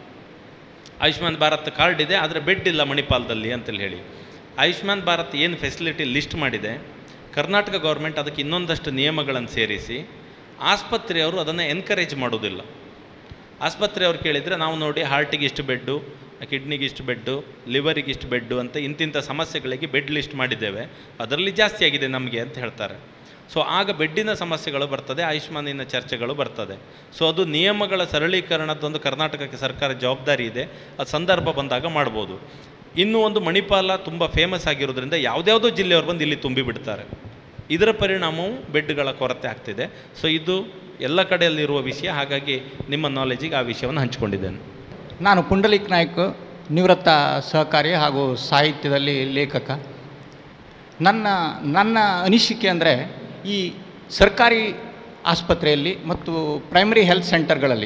ಆಯುಷ್ಮಾನ್ ಭಾರತ್ ಕಾರ್ಡ್ ಇದೆ ಆದರೆ ಬೆಡ್ ಇಲ್ಲ ಮಣಿಪಾಲದಲ್ಲಿ ಅಂತೇಳಿ ಹೇಳಿ ಆಯುಷ್ಮಾನ್ ಭಾರತ್ ಏನು ಫೆಸಿಲಿಟಿ ಲಿಸ್ಟ್ ಮಾಡಿದೆ ಕರ್ನಾಟಕ ಗೌರ್ಮೆಂಟ್ ಅದಕ್ಕೆ ಇನ್ನೊಂದಷ್ಟು ನಿಯಮಗಳನ್ನು ಸೇರಿಸಿ ಆಸ್ಪತ್ರೆಯವರು ಅದನ್ನು ಎನ್ಕರೇಜ್ ಮಾಡೋದಿಲ್ಲ ಆಸ್ಪತ್ರೆಯವ್ರು ಕೇಳಿದರೆ ನಾವು ನೋಡಿ ಹಾರ್ಟಿಗೆ ಇಷ್ಟು ಬೆಡ್ಡು ಕಿಡ್ನಿಗೆ ಇಷ್ಟು ಬೆಡ್ಡು ಲಿವರಿಗೆ ಇಷ್ಟು ಬೆಡ್ಡು ಅಂತ ಇಂತಿಂಥ ಸಮಸ್ಯೆಗಳಿಗೆ ಬೆಡ್ ಲಿಸ್ಟ್ ಮಾಡಿದ್ದೇವೆ ಅದರಲ್ಲಿ ಜಾಸ್ತಿ ಆಗಿದೆ ನಮಗೆ ಅಂತ ಹೇಳ್ತಾರೆ ಸೊ ಆಗ ಬೆಡ್ಡಿನ ಸಮಸ್ಯೆಗಳು ಬರ್ತದೆ ಆಯುಷ್ಮಾನಿನ ಚರ್ಚೆಗಳು ಬರ್ತದೆ ಸೊ ಅದು ನಿಯಮಗಳ ಸರಳೀಕರಣದೊಂದು ಕರ್ನಾಟಕಕ್ಕೆ ಸರ್ಕಾರ ಜವಾಬ್ದಾರಿ ಇದೆ ಅದು ಸಂದರ್ಭ ಬಂದಾಗ ಮಾಡ್ಬೋದು ಇನ್ನೂ ಒಂದು ಮಣಿಪಾಲ ತುಂಬ ಫೇಮಸ್ ಆಗಿರೋದ್ರಿಂದ ಯಾವುದ್ಯಾವುದೋ ಜಿಲ್ಲೆಯವರು ಬಂದು ಇಲ್ಲಿ ತುಂಬಿ ಬಿಡ್ತಾರೆ ಇದರ ಪರಿಣಾಮವು ಬೆಡ್ಗಳ ಕೊರತೆ ಆಗ್ತಿದೆ ಸೊ ಇದು ಎಲ್ಲ ಕಡೆಯಲ್ಲಿರುವ ವಿಷಯ ಹಾಗಾಗಿ ನಿಮ್ಮ ನಾಲೆಜಿಗೆ ಆ ವಿಷಯವನ್ನು ಹಂಚಿಕೊಂಡಿದ್ದೇನೆ ನಾನು ಪುಂಡಲಿಕ್ ನಾಯ್ಕ್ ನಿವೃತ್ತ ಸಹಕಾರಿ ಹಾಗೂ ಸಾಹಿತ್ಯದಲ್ಲಿ ಲೇಖಕ ನನ್ನ ನನ್ನ ಅನಿಸಿಕೆ ಅಂದರೆ ಈ ಸರ್ಕಾರಿ ಆಸ್ಪತ್ರೆಯಲ್ಲಿ ಮತ್ತು ಪ್ರೈಮರಿ ಹೆಲ್ತ್ ಸೆಂಟರ್ಗಳಲ್ಲಿ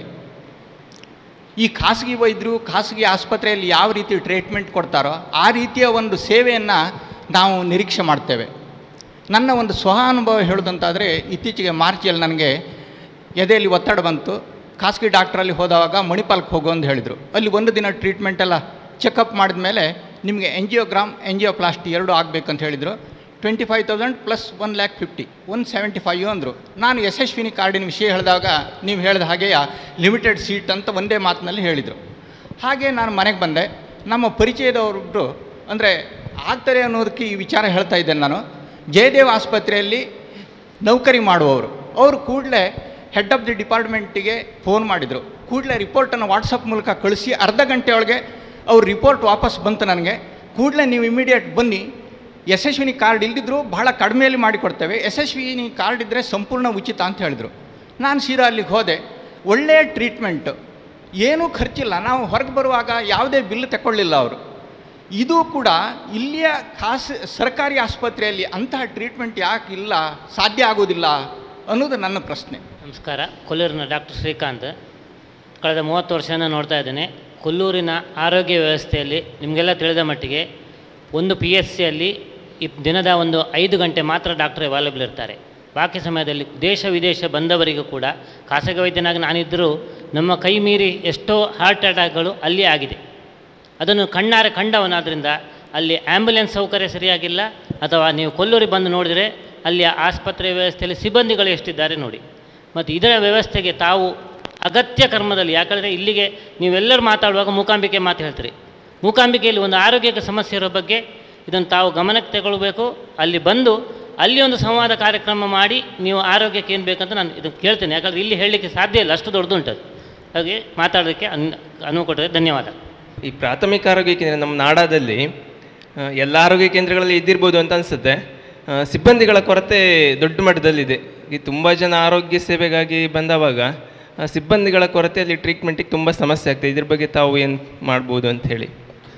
ಈ ಖಾಸಗಿ ವೈದ್ಯರು ಖಾಸಗಿ ಆಸ್ಪತ್ರೆಯಲ್ಲಿ ಯಾವ ರೀತಿ ಟ್ರೀಟ್ಮೆಂಟ್ ಕೊಡ್ತಾರೋ ಆ ರೀತಿಯ ಒಂದು ಸೇವೆಯನ್ನು ನಾವು ನಿರೀಕ್ಷೆ ಮಾಡ್ತೇವೆ ನನ್ನ ಒಂದು ಸ್ವಹ ಅನುಭವ ಹೇಳೋದಂತಾದರೆ ಇತ್ತೀಚೆಗೆ ಮಾರ್ಚಿಯಲ್ಲಿ ನನಗೆ ಎದೆಯಲ್ಲಿ ಒತ್ತಡ ಬಂತು ಖಾಸಗಿ ಡಾಕ್ಟ್ರಲ್ಲಿ ಹೋದಾಗ ಮಣಿಪಾಲ್ಗೆ ಹೋಗು ಅಂತ ಹೇಳಿದರು ಅಲ್ಲಿ ಒಂದು ದಿನ ಟ್ರೀಟ್ಮೆಂಟ್ ಎಲ್ಲ ಚೆಕಪ್ ಮಾಡಿದ ಮೇಲೆ ನಿಮಗೆ ಎಂಜಿಯೋಗ್ರಾಮ್ ಎಂಜಿಯೋಪ್ಲಾಸ್ಟಿ ಎರಡು ಆಗಬೇಕಂತ ಹೇಳಿದರು twenty five thousand plus one lakh fifty one seventy five ಅಂದರು ನಾನು ಯಶಸ್ವಿನಿ ಕಾರ್ಡಿನ ವಿಷಯ ಹೇಳಿದಾಗ ನೀವು ಹೇಳಿದ ಹಾಗೆಯೇ ಲಿಮಿಟೆಡ್ ಸೀಟ್ ಅಂತ ಒಂದೇ ಮಾತಿನಲ್ಲಿ ಹೇಳಿದರು ಹಾಗೆ ನಾನು ಮನೆಗೆ ಬಂದೆ ನಮ್ಮ ಪರಿಚಯದವರೊಬ್ಬರು ಅಂದರೆ ಆಗ್ತಾರೆ ಅನ್ನೋದಕ್ಕೆ ಈ ವಿಚಾರ ಹೇಳ್ತಾ ಇದ್ದೇನೆ ನಾನು ಜಯದೇವ್ ಆಸ್ಪತ್ರೆಯಲ್ಲಿ ನೌಕರಿ ಮಾಡುವವರು ಅವರು ಕೂಡಲೇ ಹೆಡ್ ಆಫ್ ದಿ ಡಿಪಾರ್ಟ್ಮೆಂಟಿಗೆ ಫೋನ್ ಮಾಡಿದರು ಕೂಡಲೇ ರಿಪೋರ್ಟನ್ನು ವಾಟ್ಸಪ್ ಮೂಲಕ ಕಳಿಸಿ ಅರ್ಧ ಗಂಟೆ ಒಳಗೆ ಅವ್ರ ರಿಪೋರ್ಟ್ ವಾಪಸ್ ಬಂತು ನನಗೆ ಕೂಡಲೇ ನೀವು ಇಮಿಡಿಯೇಟ್ ಬನ್ನಿ ಯಶಸ್ವಿನಿ ಕಾರ್ಡ್ ಇಲ್ದಿದ್ರು ಬಹಳ ಕಡಿಮೆಯಲ್ಲಿ ಮಾಡಿಕೊಡ್ತೇವೆ ಯಶಸ್ವಿನಿ ಕಾರ್ಡ್ ಇದ್ದರೆ ಸಂಪೂರ್ಣ ಉಚಿತ ಅಂತ ಹೇಳಿದರು ನಾನು ಸೀದಾ ಅಲ್ಲಿಗೆ ಹೋದೆ ಒಳ್ಳೆಯ ಟ್ರೀಟ್ಮೆಂಟು ಏನೂ ಖರ್ಚಿಲ್ಲ ನಾವು ಹೊರಗೆ ಬರುವಾಗ ಯಾವುದೇ ಬಿಲ್ ತಗೊಳ್ಳಿಲ್ಲ ಅವರು ಇದು ಕೂಡ ಇಲ್ಲಿಯ ಖಾಸ ಸರ್ಕಾರಿ ಆಸ್ಪತ್ರೆಯಲ್ಲಿ ಅಂತಹ ಟ್ರೀಟ್ಮೆಂಟ್ ಯಾಕೆ ಇಲ್ಲ ಸಾಧ್ಯ ಆಗೋದಿಲ್ಲ ಅನ್ನೋದು ನನ್ನ ಪ್ರಶ್ನೆ ನಮಸ್ಕಾರ ಕೊಲ್ಲೂರಿನ ಡಾಕ್ಟರ್ ಶ್ರೀಕಾಂತ್ ಕಳೆದ ಮೂವತ್ತು ವರ್ಷದಿಂದ ನೋಡ್ತಾ ಇದ್ದೇನೆ ಕೊಲ್ಲೂರಿನ ಆರೋಗ್ಯ ವ್ಯವಸ್ಥೆಯಲ್ಲಿ ನಿಮಗೆಲ್ಲ ತಿಳಿದ ಮಟ್ಟಿಗೆ ಒಂದು ಪಿ ಎಸ್ ಸಿಯಲ್ಲಿ ಈ ದಿನದ ಒಂದು ಐದು ಗಂಟೆ ಮಾತ್ರ ಡಾಕ್ಟರ್ ಅವೈಲೇಬಲ್ ಇರ್ತಾರೆ ಬಾಕಿ ಸಮಯದಲ್ಲಿ ದೇಶ ವಿದೇಶ ಬಂದವರಿಗೂ ಕೂಡ ಖಾಸಗಿ ವೈದ್ಯನಾಗಿ ನಾನಿದ್ದರೂ ನಮ್ಮ ಕೈ ಮೀರಿ ಎಷ್ಟೋ ಹಾರ್ಟ್ ಅಟ್ಯಾಕ್ಗಳು ಅಲ್ಲಿ ಆಗಿದೆ ಅದನ್ನು ಕಣ್ಣಾರೆ ಕಂಡವನಾದ್ರಿಂದ ಅಲ್ಲಿ ಆ್ಯಂಬುಲೆನ್ಸ್ ಸೌಕರ್ಯ ಸರಿಯಾಗಿಲ್ಲ ಅಥವಾ ನೀವು ಕೊಲ್ಲೂರಿಗೆ ಬಂದು ನೋಡಿದರೆ ಅಲ್ಲಿ ಆಸ್ಪತ್ರೆ ವ್ಯವಸ್ಥೆಯಲ್ಲಿ ಸಿಬ್ಬಂದಿಗಳು ಎಷ್ಟಿದ್ದಾರೆ ನೋಡಿ ಮತ್ತು ಇದರ ವ್ಯವಸ್ಥೆಗೆ ತಾವು ಅಗತ್ಯ ಕರ್ಮದಲ್ಲಿ ಯಾಕಂದರೆ ಇಲ್ಲಿಗೆ ನೀವೆಲ್ಲರೂ ಮಾತಾಡುವಾಗ ಮೂಕಾಂಬಿಕೆ ಮಾತು ಹೇಳ್ತೀರಿ ಮೂಕಾಂಬಿಕೆಯಲ್ಲಿ ಒಂದು ಆರೋಗ್ಯಕ್ಕೆ ಸಮಸ್ಯೆ ಇರೋ ಬಗ್ಗೆ ಇದನ್ನು ತಾವು ಗಮನಕ್ಕೆ ತಗೊಳ್ಬೇಕು ಅಲ್ಲಿ ಬಂದು ಅಲ್ಲಿ ಒಂದು ಸಂವಾದ ಕಾರ್ಯಕ್ರಮ ಮಾಡಿ ನೀವು ಆರೋಗ್ಯಕ್ಕೆ ಏನು ಬೇಕಂತ ನಾನು ಇದನ್ನು ಕೇಳ್ತೇನೆ ಯಾಕಂದರೆ ಇಲ್ಲಿ ಹೇಳಲಿಕ್ಕೆ ಸಾಧ್ಯ ಇಲ್ಲ ಅಷ್ಟು ದೊಡ್ಡದುಂಟದು ಹಾಗೆ ಮಾತಾಡೋದಕ್ಕೆ ಅನ್ ಅನುವು ಕೊಟ್ಟರೆ ಧನ್ಯವಾದ ಈ ಪ್ರಾಥಮಿಕ ಆರೋಗ್ಯ ಕೇಂದ್ರ ನಮ್ಮ ನಾಡಾದಲ್ಲಿ ಆ, ಎಲ್ಲ ಆರೋಗ್ಯ ಕೇಂದ್ರಗಳಲ್ಲಿ ಇದ್ದಿರ್ಬೋದು ಅಂತ ಅನಿಸುತ್ತೆ ಆ, ಸಿಬ್ಬಂದಿಗಳ ಕೊರತೆ ದೊಡ್ಡ ಮಟ್ಟದಲ್ಲಿದೆ ಈ ತುಂಬ ಜನ ಆರೋಗ್ಯ ಸೇವೆಗಾಗಿ ಬಂದವಾಗ ಆ, ಸಿಬ್ಬಂದಿಗಳ ಕೊರತೆಯಲ್ಲಿ ಟ್ರೀಟ್ಮೆಂಟಿಗೆ ತುಂಬ ಸಮಸ್ಯೆ ಆಗ್ತದೆ ಇದ್ರ ಬಗ್ಗೆ ತಾವು ಏನು ಮಾಡ್ಬೋದು ಅಂತ ಹೇಳಿ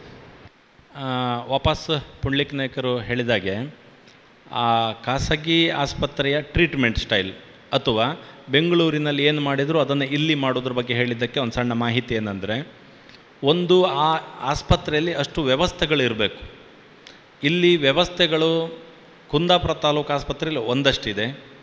ಆ, ವಾಪಸ್ ಪುಂಡ್ಲಿಕ್ ನಾಯಕರು ಹೇಳಿದಾಗೆ ಆ ಖಾಸಗಿ ಆಸ್ಪತ್ರೆಯ ಟ್ರೀಟ್ಮೆಂಟ್ ಸ್ಟೈಲ್ ಅಥವಾ ಬೆಂಗಳೂರಿನಲ್ಲಿ ಏನು ಮಾಡಿದರೂ ಅದನ್ನು ಇಲ್ಲಿ ಮಾಡೋದ್ರ ಬಗ್ಗೆ ಹೇಳಿದ್ದಕ್ಕೆ ಒಂದು ಸಣ್ಣ ಮಾಹಿತಿ ಏನಂದರೆ ಒಂದು ಆ ಆಸ್ಪತ್ರೆಯಲ್ಲಿ ಅಷ್ಟು ವ್ಯವಸ್ಥೆಗಳಿರಬೇಕು ಇಲ್ಲಿ ವ್ಯವಸ್ಥೆಗಳು ಕುಂದಾಪುರ ತಾಲೂಕು ಆಸ್ಪತ್ರೆಯಲ್ಲಿ ಒಂದಷ್ಟಿದೆ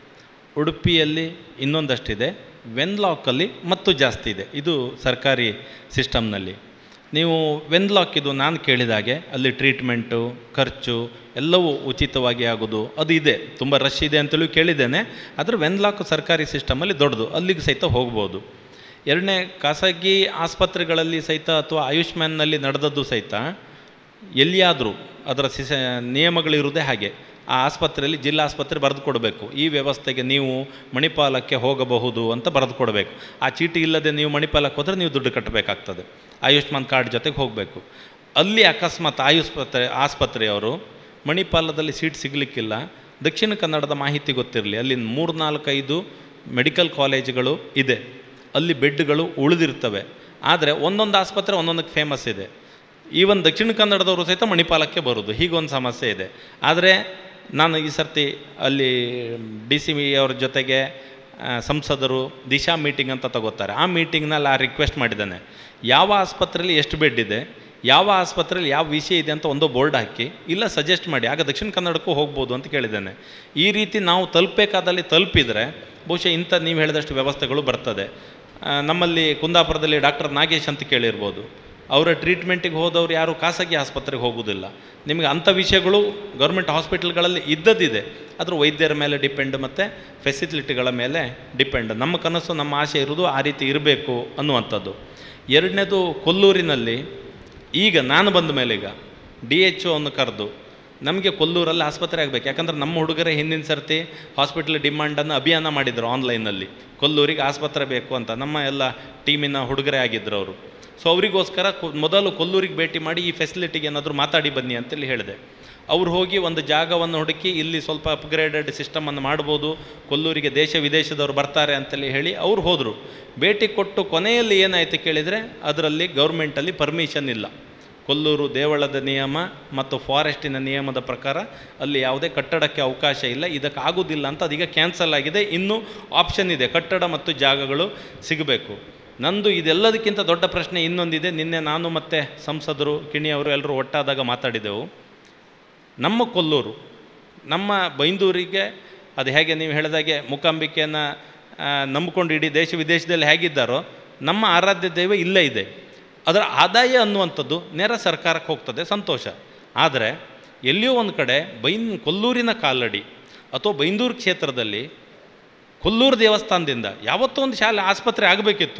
ಉಡುಪಿಯಲ್ಲಿ ಇನ್ನೊಂದಷ್ಟಿದೆ ವೆನ್ಲಾಕಲ್ಲಿ ಮತ್ತು ಜಾಸ್ತಿ ಇದೆ ಇದು ಸರ್ಕಾರಿ ಸಿಸ್ಟಮ್ನಲ್ಲಿ ನೀವು ವೆನ್ಲಾಕ್ ಇದು ನಾನು ಕೇಳಿದಾಗೆ ಅಲ್ಲಿ ಟ್ರೀಟ್ಮೆಂಟು ಖರ್ಚು ಎಲ್ಲವೂ ಉಚಿತವಾಗಿ ಆಗೋದು ಅದು ಇದೆ ತುಂಬ ರಶ್ ಇದೆ ಅಂತಲೂ ಕೇಳಿದ್ದೇನೆ ಆದರೆ ವೆನ್ಲಾಕ್ ಸರ್ಕಾರಿ ಸಿಸ್ಟಮಲ್ಲಿ ದೊಡ್ಡದು ಅಲ್ಲಿಗೆ ಸಹಿತ ಹೋಗ್ಬೋದು ಎರಡನೇ ಖಾಸಗಿ ಆಸ್ಪತ್ರೆಗಳಲ್ಲಿ ಸಹಿತ ಅಥವಾ ಆಯುಷ್ಮಾನ್ನಲ್ಲಿ ನಡೆದದ್ದು ಸಹಿತ ಎಲ್ಲಿಯಾದರೂ ಅದರ ಸಿಸ ನಿಯಮಗಳಿರುವುದೇ ಹಾಗೆ ಆ ಆಸ್ಪತ್ರೆಯಲ್ಲಿ ಜಿಲ್ಲಾ ಆಸ್ಪತ್ರೆ ಬರೆದು ಕೊಡಬೇಕು ಈ ವ್ಯವಸ್ಥೆಗೆ ನೀವು ಮಣಿಪಾಲಕ್ಕೆ ಹೋಗಬಹುದು ಅಂತ ಬರೆದು ಕೊಡಬೇಕು ಆ ಚೀಟಿ ಇಲ್ಲದೆ ನೀವು ಮಣಿಪಾಲಕ್ಕೆ ಹೋದರೆ ನೀವು ದುಡ್ಡು ಕಟ್ಟಬೇಕಾಗ್ತದೆ ಆಯುಷ್ಮಾನ್ ಕಾರ್ಡ್ ಜೊತೆಗೆ ಹೋಗಬೇಕು ಅಲ್ಲಿ ಅಕಸ್ಮಾತ್ ಆಯುಸ್ಪತ್ರೆ ಆಸ್ಪತ್ರೆಯವರು ಮಣಿಪಾಲದಲ್ಲಿ ಸೀಟ್ ಸಿಗಲಿಕ್ಕಿಲ್ಲ ದಕ್ಷಿಣ ಕನ್ನಡದ ಮಾಹಿತಿ ಗೊತ್ತಿರಲಿ ಅಲ್ಲಿ ಮೂರ್ನಾಲ್ಕೈದು ಮೆಡಿಕಲ್ ಕಾಲೇಜುಗಳು ಇದೆ ಅಲ್ಲಿ ಬೆಡ್ಗಳು ಉಳಿದಿರ್ತವೆ ಆದರೆ ಒಂದೊಂದು ಆಸ್ಪತ್ರೆ ಒಂದೊಂದಕ್ಕೆ ಫೇಮಸ್ ಇದೆ ಈವನ್ ದಕ್ಷಿಣ ಕನ್ನಡದವರು ಸಹಿತ ಮಣಿಪಾಲಕ್ಕೆ ಬರೋದು ಹೀಗೊಂದು ಸಮಸ್ಯೆ ಇದೆ ಆದರೆ ನಾನು ಈ ಸರ್ತಿ ಅಲ್ಲಿ ಡಿ ಸಿ ಅವ್ರ ಜೊತೆಗೆ ಆ, ಸಂಸದರು ದಿಶಾ ಮೀಟಿಂಗ್ ಅಂತ ತಗೋತಾರೆ ಆ ಮೀಟಿಂಗ್ನಲ್ಲಿ ಆ ರಿಕ್ವೆಸ್ಟ್ ಮಾಡಿದ್ದಾನೆ ಯಾವ ಆಸ್ಪತ್ರೆಯಲ್ಲಿ ಎಷ್ಟು ಬೆಡ್ ಇದೆ ಯಾವ ಆಸ್ಪತ್ರೆಯಲ್ಲಿ ಯಾವ ವಿಷಯ ಇದೆ ಅಂತ ಒಂದು ಬೋರ್ಡ್ ಹಾಕಿ ಇಲ್ಲ ಸಜೆಸ್ಟ್ ಮಾಡಿ ಆಗ ದಕ್ಷಿಣ ಕನ್ನಡಕ್ಕೂ ಹೋಗ್ಬೋದು ಅಂತ ಕೇಳಿದ್ದೇನೆ ಈ ರೀತಿ ನಾವು ತಲುಪಬೇಕಾದಲ್ಲಿ ತಲುಪಿದರೆ ಬಹುಶಃ ಇಂಥ ನೀವು ಹೇಳಿದಷ್ಟು ವ್ಯವಸ್ಥೆಗಳು ಬರ್ತದೆ ಆ, ನಮ್ಮಲ್ಲಿ ಕುಂದಾಪುರದಲ್ಲಿ ಡಾಕ್ಟರ್ ನಾಗೇಶ್ ಅಂತ ಕೇಳಿರ್ಬೋದು ಅವರ ಟ್ರೀಟ್ಮೆಂಟಿಗೆ ಹೋದವ್ರು ಯಾರು ಖಾಸಗಿ ಆಸ್ಪತ್ರೆಗೆ ಹೋಗೋದಿಲ್ಲ ನಿಮಗೆ ಅಂಥ ವಿಷಯಗಳು ಗೌರ್ಮೆಂಟ್ ಹಾಸ್ಪಿಟಲ್ಗಳಲ್ಲಿ ಇದ್ದದ್ದಿದೆ ಆದರೂ ವೈದ್ಯರ ಮೇಲೆ ಡಿಪೆಂಡ್ ಮತ್ತು ಫೆಸಿಲಿಟಿಗಳ ಮೇಲೆ ಡಿಪೆಂಡ್ ನಮ್ಮ ಕನಸು ನಮ್ಮ ಆಸೆ ಇರೋದು ಆ ರೀತಿ ಇರಬೇಕು ಅನ್ನುವಂಥದ್ದು ಎರಡನೇದು ಕೊಲ್ಲೂರಿನಲ್ಲಿ ಈಗ ನಾನು ಬಂದ ಮೇಲೆ ಈಗ ಡಿ ಎಚ್ ಅನ್ನು ಕರೆದು ನಮಗೆ ಕೊಲ್ಲೂರಲ್ಲಿ ಆಸ್ಪತ್ರೆ ಆಗಬೇಕು ಯಾಕಂದ್ರೆ ನಮ್ಮ ಹುಡುಗರೇ ಹಿಂದಿನ ಸರ್ತಿ ಹಾಸ್ಪಿಟಲ್ ಡಿಮಾಂಡನ್ನು ಅಭಿಯಾನ ಮಾಡಿದರು ಆನ್ಲೈನಲ್ಲಿ ಕೊಲ್ಲೂರಿಗೆ ಆಸ್ಪತ್ರೆ ಬೇಕು ಅಂತ ನಮ್ಮ ಎಲ್ಲ ಟೀಮಿನ ಹುಡುಗರೇ ಆಗಿದ್ದರು ಅವರು ಸೊ ಅವರಿಗೋಸ್ಕರ ಕೊ- ಮೊದಲು ಕೊಲ್ಲೂರಿಗೆ ಭೇಟಿ ಮಾಡಿ ಈ ಫೆಸಿಲಿಟಿಗೆ ಏನಾದರೂ ಮಾತಾಡಿ ಬನ್ನಿ ಅಂತೇಳಿ ಹೇಳಿದೆ ಅವ್ರು ಹೋಗಿ ಒಂದು ಜಾಗವನ್ನು ಹುಡುಕಿ ಇಲ್ಲಿ ಸ್ವಲ್ಪ ಅಪ್ಗ್ರೇಡೆಡ್ ಸಿಸ್ಟಮನ್ನು ಮಾಡ್ಬೋದು ಕೊಲ್ಲೂರಿಗೆ ದೇಶ ವಿದೇಶದವ್ರು ಬರ್ತಾರೆ ಅಂತೇಳಿ ಹೇಳಿ ಅವ್ರು ಹೋದರು ಭೇಟಿ ಕೊಟ್ಟು ಕೊನೆಯಲ್ಲಿ ಏನಾಯಿತು ಕೇಳಿದರೆ ಅದರಲ್ಲಿ ಗೌರ್ಮೆಂಟಲ್ಲಿ ಪರ್ಮಿಷನ್ ಇಲ್ಲ ಕೊಲ್ಲೂರು ದೇವಳದ ನಿಯಮ ಮತ್ತು ಫಾರೆಸ್ಟಿನ ನಿಯಮದ ಪ್ರಕಾರ ಅಲ್ಲಿ ಯಾವುದೇ ಕಟ್ಟಡಕ್ಕೆ ಅವಕಾಶ ಇಲ್ಲ ಇದಕ್ಕೆ ಆಗೋದಿಲ್ಲ ಅಂತ ಅದೀಗ ಕ್ಯಾನ್ಸಲ್ ಆಗಿದೆ ಇನ್ನೂ ಆಪ್ಷನ್ ಇದೆ ಕಟ್ಟಡ ಮತ್ತು ಜಾಗಗಳು ಸಿಗಬೇಕು ನಂದು ಇದೆಲ್ಲದಕ್ಕಿಂತ ದೊಡ್ಡ ಪ್ರಶ್ನೆ ಇನ್ನೊಂದಿದೆ ನಿನ್ನೆ ನಾನು ಮತ್ತು ಸಂಸದರು ಕಿಣಿಯವರು ಎಲ್ಲರೂ ಒಟ್ಟಾದಾಗ ಮಾತಾಡಿದೆವು ನಮ್ಮ ಕೊಲ್ಲೂರು ನಮ್ಮ ಬೈಂದೂರಿಗೆ ಅದು ಹೇಗೆ ನೀವು ಹೇಳಿದಾಗೆ ಮೂಕಾಂಬಿಕೆಯನ್ನು ನಂಬಿಕೊಂಡು ಇಡೀ ದೇಶ ವಿದೇಶದಲ್ಲಿ ಹೇಗಿದ್ದಾರೋ ನಮ್ಮ ಆರಾಧ್ಯ ದೈವ ಇಲ್ಲೇ ಇದೆ ಅದರ ಆದಾಯ ಅನ್ನುವಂಥದ್ದು ನೇರ ಸರ್ಕಾರಕ್ಕೆ ಹೋಗ್ತದೆ ಸಂತೋಷ ಆದರೆ ಎಲ್ಲಿಯೋ ಒಂದು ಕಡೆ ಬೈನ್ ಕೊಲ್ಲೂರಿನ ಕಾಲಡಿ ಅಥವಾ ಬೈಂದೂರು ಕ್ಷೇತ್ರದಲ್ಲಿ ಕೊಲ್ಲೂರು ದೇವಸ್ಥಾನದಿಂದ ಯಾವತ್ತೋ ಒಂದು ಶಾಲೆ ಆಸ್ಪತ್ರೆ ಆಗಬೇಕಿತ್ತು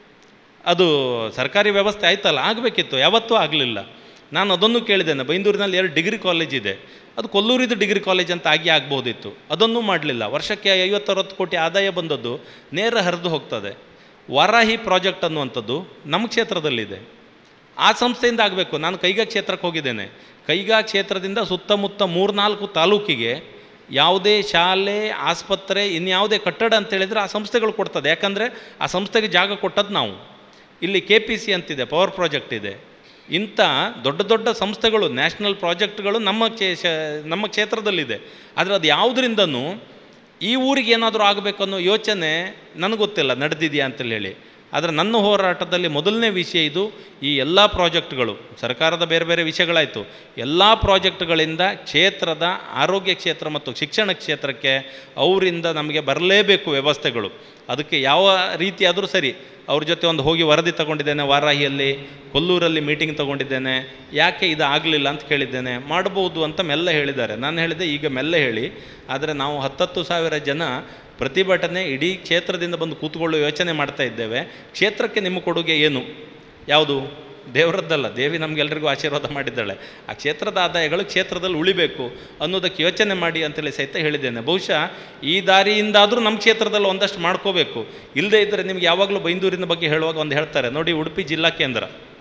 ಅದು ಸರ್ಕಾರಿ ವ್ಯವಸ್ಥೆ ಆಯ್ತಲ್ಲ ಆಗಬೇಕಿತ್ತು ಯಾವತ್ತೂ ಆಗಲಿಲ್ಲ ನಾನು ಅದನ್ನು ಕೇಳಿದ್ದೇನೆ ಬೈಂದೂರಿನಲ್ಲಿ ಎರಡು ಡಿಗ್ರಿ ಕಾಲೇಜ್ ಇದೆ ಅದು ಕೊಲ್ಲೂರಿದು ಡಿಗ್ರಿ ಕಾಲೇಜ್ ಅಂತ ಆಗಿ ಆಗ್ಬೋದಿತ್ತು ಅದನ್ನೂ ಮಾಡಲಿಲ್ಲ ವರ್ಷಕ್ಕೆ ಐವತ್ತರವತ್ತು ಕೋಟಿ ಆದಾಯ ಬಂದದ್ದು ನೇರ ಹರಿದು ಹೋಗ್ತದೆ ವಾರಾಹಿ ಪ್ರಾಜೆಕ್ಟ್ ಅನ್ನುವಂಥದ್ದು ನಮ್ಮ ಕ್ಷೇತ್ರದಲ್ಲಿದೆ ಆ ಸಂಸ್ಥೆಯಿಂದ ಆಗಬೇಕು ನಾನು ಕೈಗಾ ಕ್ಷೇತ್ರಕ್ಕೆ ಹೋಗಿದ್ದೇನೆ ಕೈಗಾ ಕ್ಷೇತ್ರದಿಂದ ಸುತ್ತಮುತ್ತ ಮೂರ್ನಾಲ್ಕು ತಾಲೂಕಿಗೆ ಯಾವುದೇ ಶಾಲೆ ಆಸ್ಪತ್ರೆ ಇನ್ಯಾವುದೇ ಕಟ್ಟಡ ಅಂತ ಹೇಳಿದರೆ ಆ ಸಂಸ್ಥೆಗಳು ಕೊಡ್ತದೆ ಯಾಕಂದರೆ ಆ ಸಂಸ್ಥೆಗೆ ಜಾಗ ಕೊಟ್ಟದ್ದು ನಾವು ಇಲ್ಲಿ ಕೆ ಪಿ ಸಿ ಅಂತಿದೆ ಪವರ್ ಪ್ರಾಜೆಕ್ಟ್ ಇದೆ ಇಂಥ ದೊಡ್ಡ ದೊಡ್ಡ ಸಂಸ್ಥೆಗಳು ನ್ಯಾಷನಲ್ ಪ್ರಾಜೆಕ್ಟ್ಗಳು ನಮ್ಮ ಕ್ಷೇ ಶ- ನಮ್ಮ ಕ್ಷೇತ್ರದಲ್ಲಿದೆ ಆದರೆ ಅದು ಯಾವುದರಿಂದನೂ ಈ ಊರಿಗೆ ಏನಾದರೂ ಆಗಬೇಕು ಅನ್ನೋ ಯೋಚನೆ ನನಗೆ ಗೊತ್ತಿಲ್ಲ ನಡೆದಿದೆಯಾ ಅಂತೇಳಿ ಹೇಳಿ ಆದರೆ ನನ್ನ ಹೋರಾಟದಲ್ಲಿ ಮೊದಲನೇ ವಿಷಯ ಇದು ಈ ಎಲ್ಲ ಪ್ರಾಜೆಕ್ಟ್ಗಳು ಸರ್ಕಾರದ ಬೇರೆ ಬೇರೆ ವಿಷಯಗಳಾಯಿತು ಎಲ್ಲ ಪ್ರಾಜೆಕ್ಟ್ಗಳಿಂದ ಕ್ಷೇತ್ರದ ಆರೋಗ್ಯ ಕ್ಷೇತ್ರ ಮತ್ತು ಶಿಕ್ಷಣ ಕ್ಷೇತ್ರಕ್ಕೆ ಅವರಿಂದ ನಮಗೆ ಬರಲೇಬೇಕು ವ್ಯವಸ್ಥೆಗಳು ಅದಕ್ಕೆ ಯಾವ ರೀತಿ ಆದರೂ ಸರಿ ಅವ್ರ ಜೊತೆ ಒಂದು ಹೋಗಿ ವರದಿ ತಗೊಂಡಿದ್ದೇನೆ ವಾರಾಹಿಯಲ್ಲಿ ಕೊಲ್ಲೂರಲ್ಲಿ ಮೀಟಿಂಗ್ ತಗೊಂಡಿದ್ದೇನೆ ಯಾಕೆ ಇದು ಆಗಲಿಲ್ಲ ಅಂತ ಕೇಳಿದ್ದೇನೆ ಮಾಡ್ಬೋದು ಅಂತ ಮೆಲ್ಲ ಹೇಳಿದ್ದಾರೆ ನಾನು ಹೇಳಿದೆ ಈಗ ಮೆಲ್ಲ ಹೇಳಿ ಆದರೆ ನಾವು ಹತ್ತತ್ತು ಸಾವಿರ ಜನ ಪ್ರತಿಭಟನೆ ಇಡೀ ಕ್ಷೇತ್ರದಿಂದ ಬಂದು ಕೂತ್ಕೊಳ್ಳೋ ಯೋಚನೆ ಮಾಡ್ತಾ ಇದ್ದೇವೆ ಕ್ಷೇತ್ರಕ್ಕೆ ನಿಮ್ಮ ಕೊಡುಗೆ ಏನು ಯಾವುದು ದೇವರದ್ದಲ್ಲ ದೇವಿ ನಮಗೆಲ್ಲರಿಗೂ ಆಶೀರ್ವಾದ ಮಾಡಿದ್ದಾಳೆ ಆ ಕ್ಷೇತ್ರದ ಆದಾಯಗಳು ಕ್ಷೇತ್ರದಲ್ಲಿ ಉಳಿಬೇಕು ಅನ್ನೋದಕ್ಕೆ ಯೋಚನೆ ಮಾಡಿ ಅಂತೇಳಿ ಸಹಿತ ಹೇಳಿದ್ದೇನೆ ಬಹುಶಃ ಈ ದಾರಿಯಿಂದಾದರೂ ನಮ್ಮ ಕ್ಷೇತ್ರದಲ್ಲಿ ಒಂದಷ್ಟು ಮಾಡ್ಕೋಬೇಕು ಇಲ್ಲದೇ ಇದ್ದರೆ ನಿಮ್ಗೆ ಯಾವಾಗಲೂ ಬೈಂದೂರಿನ ಬಗ್ಗೆ ಹೇಳುವಾಗ ಒಂದು ಹೇಳ್ತಾರೆ ನೋಡಿ ಉಡುಪಿ ಜಿಲ್ಲಾ ಕೇಂದ್ರ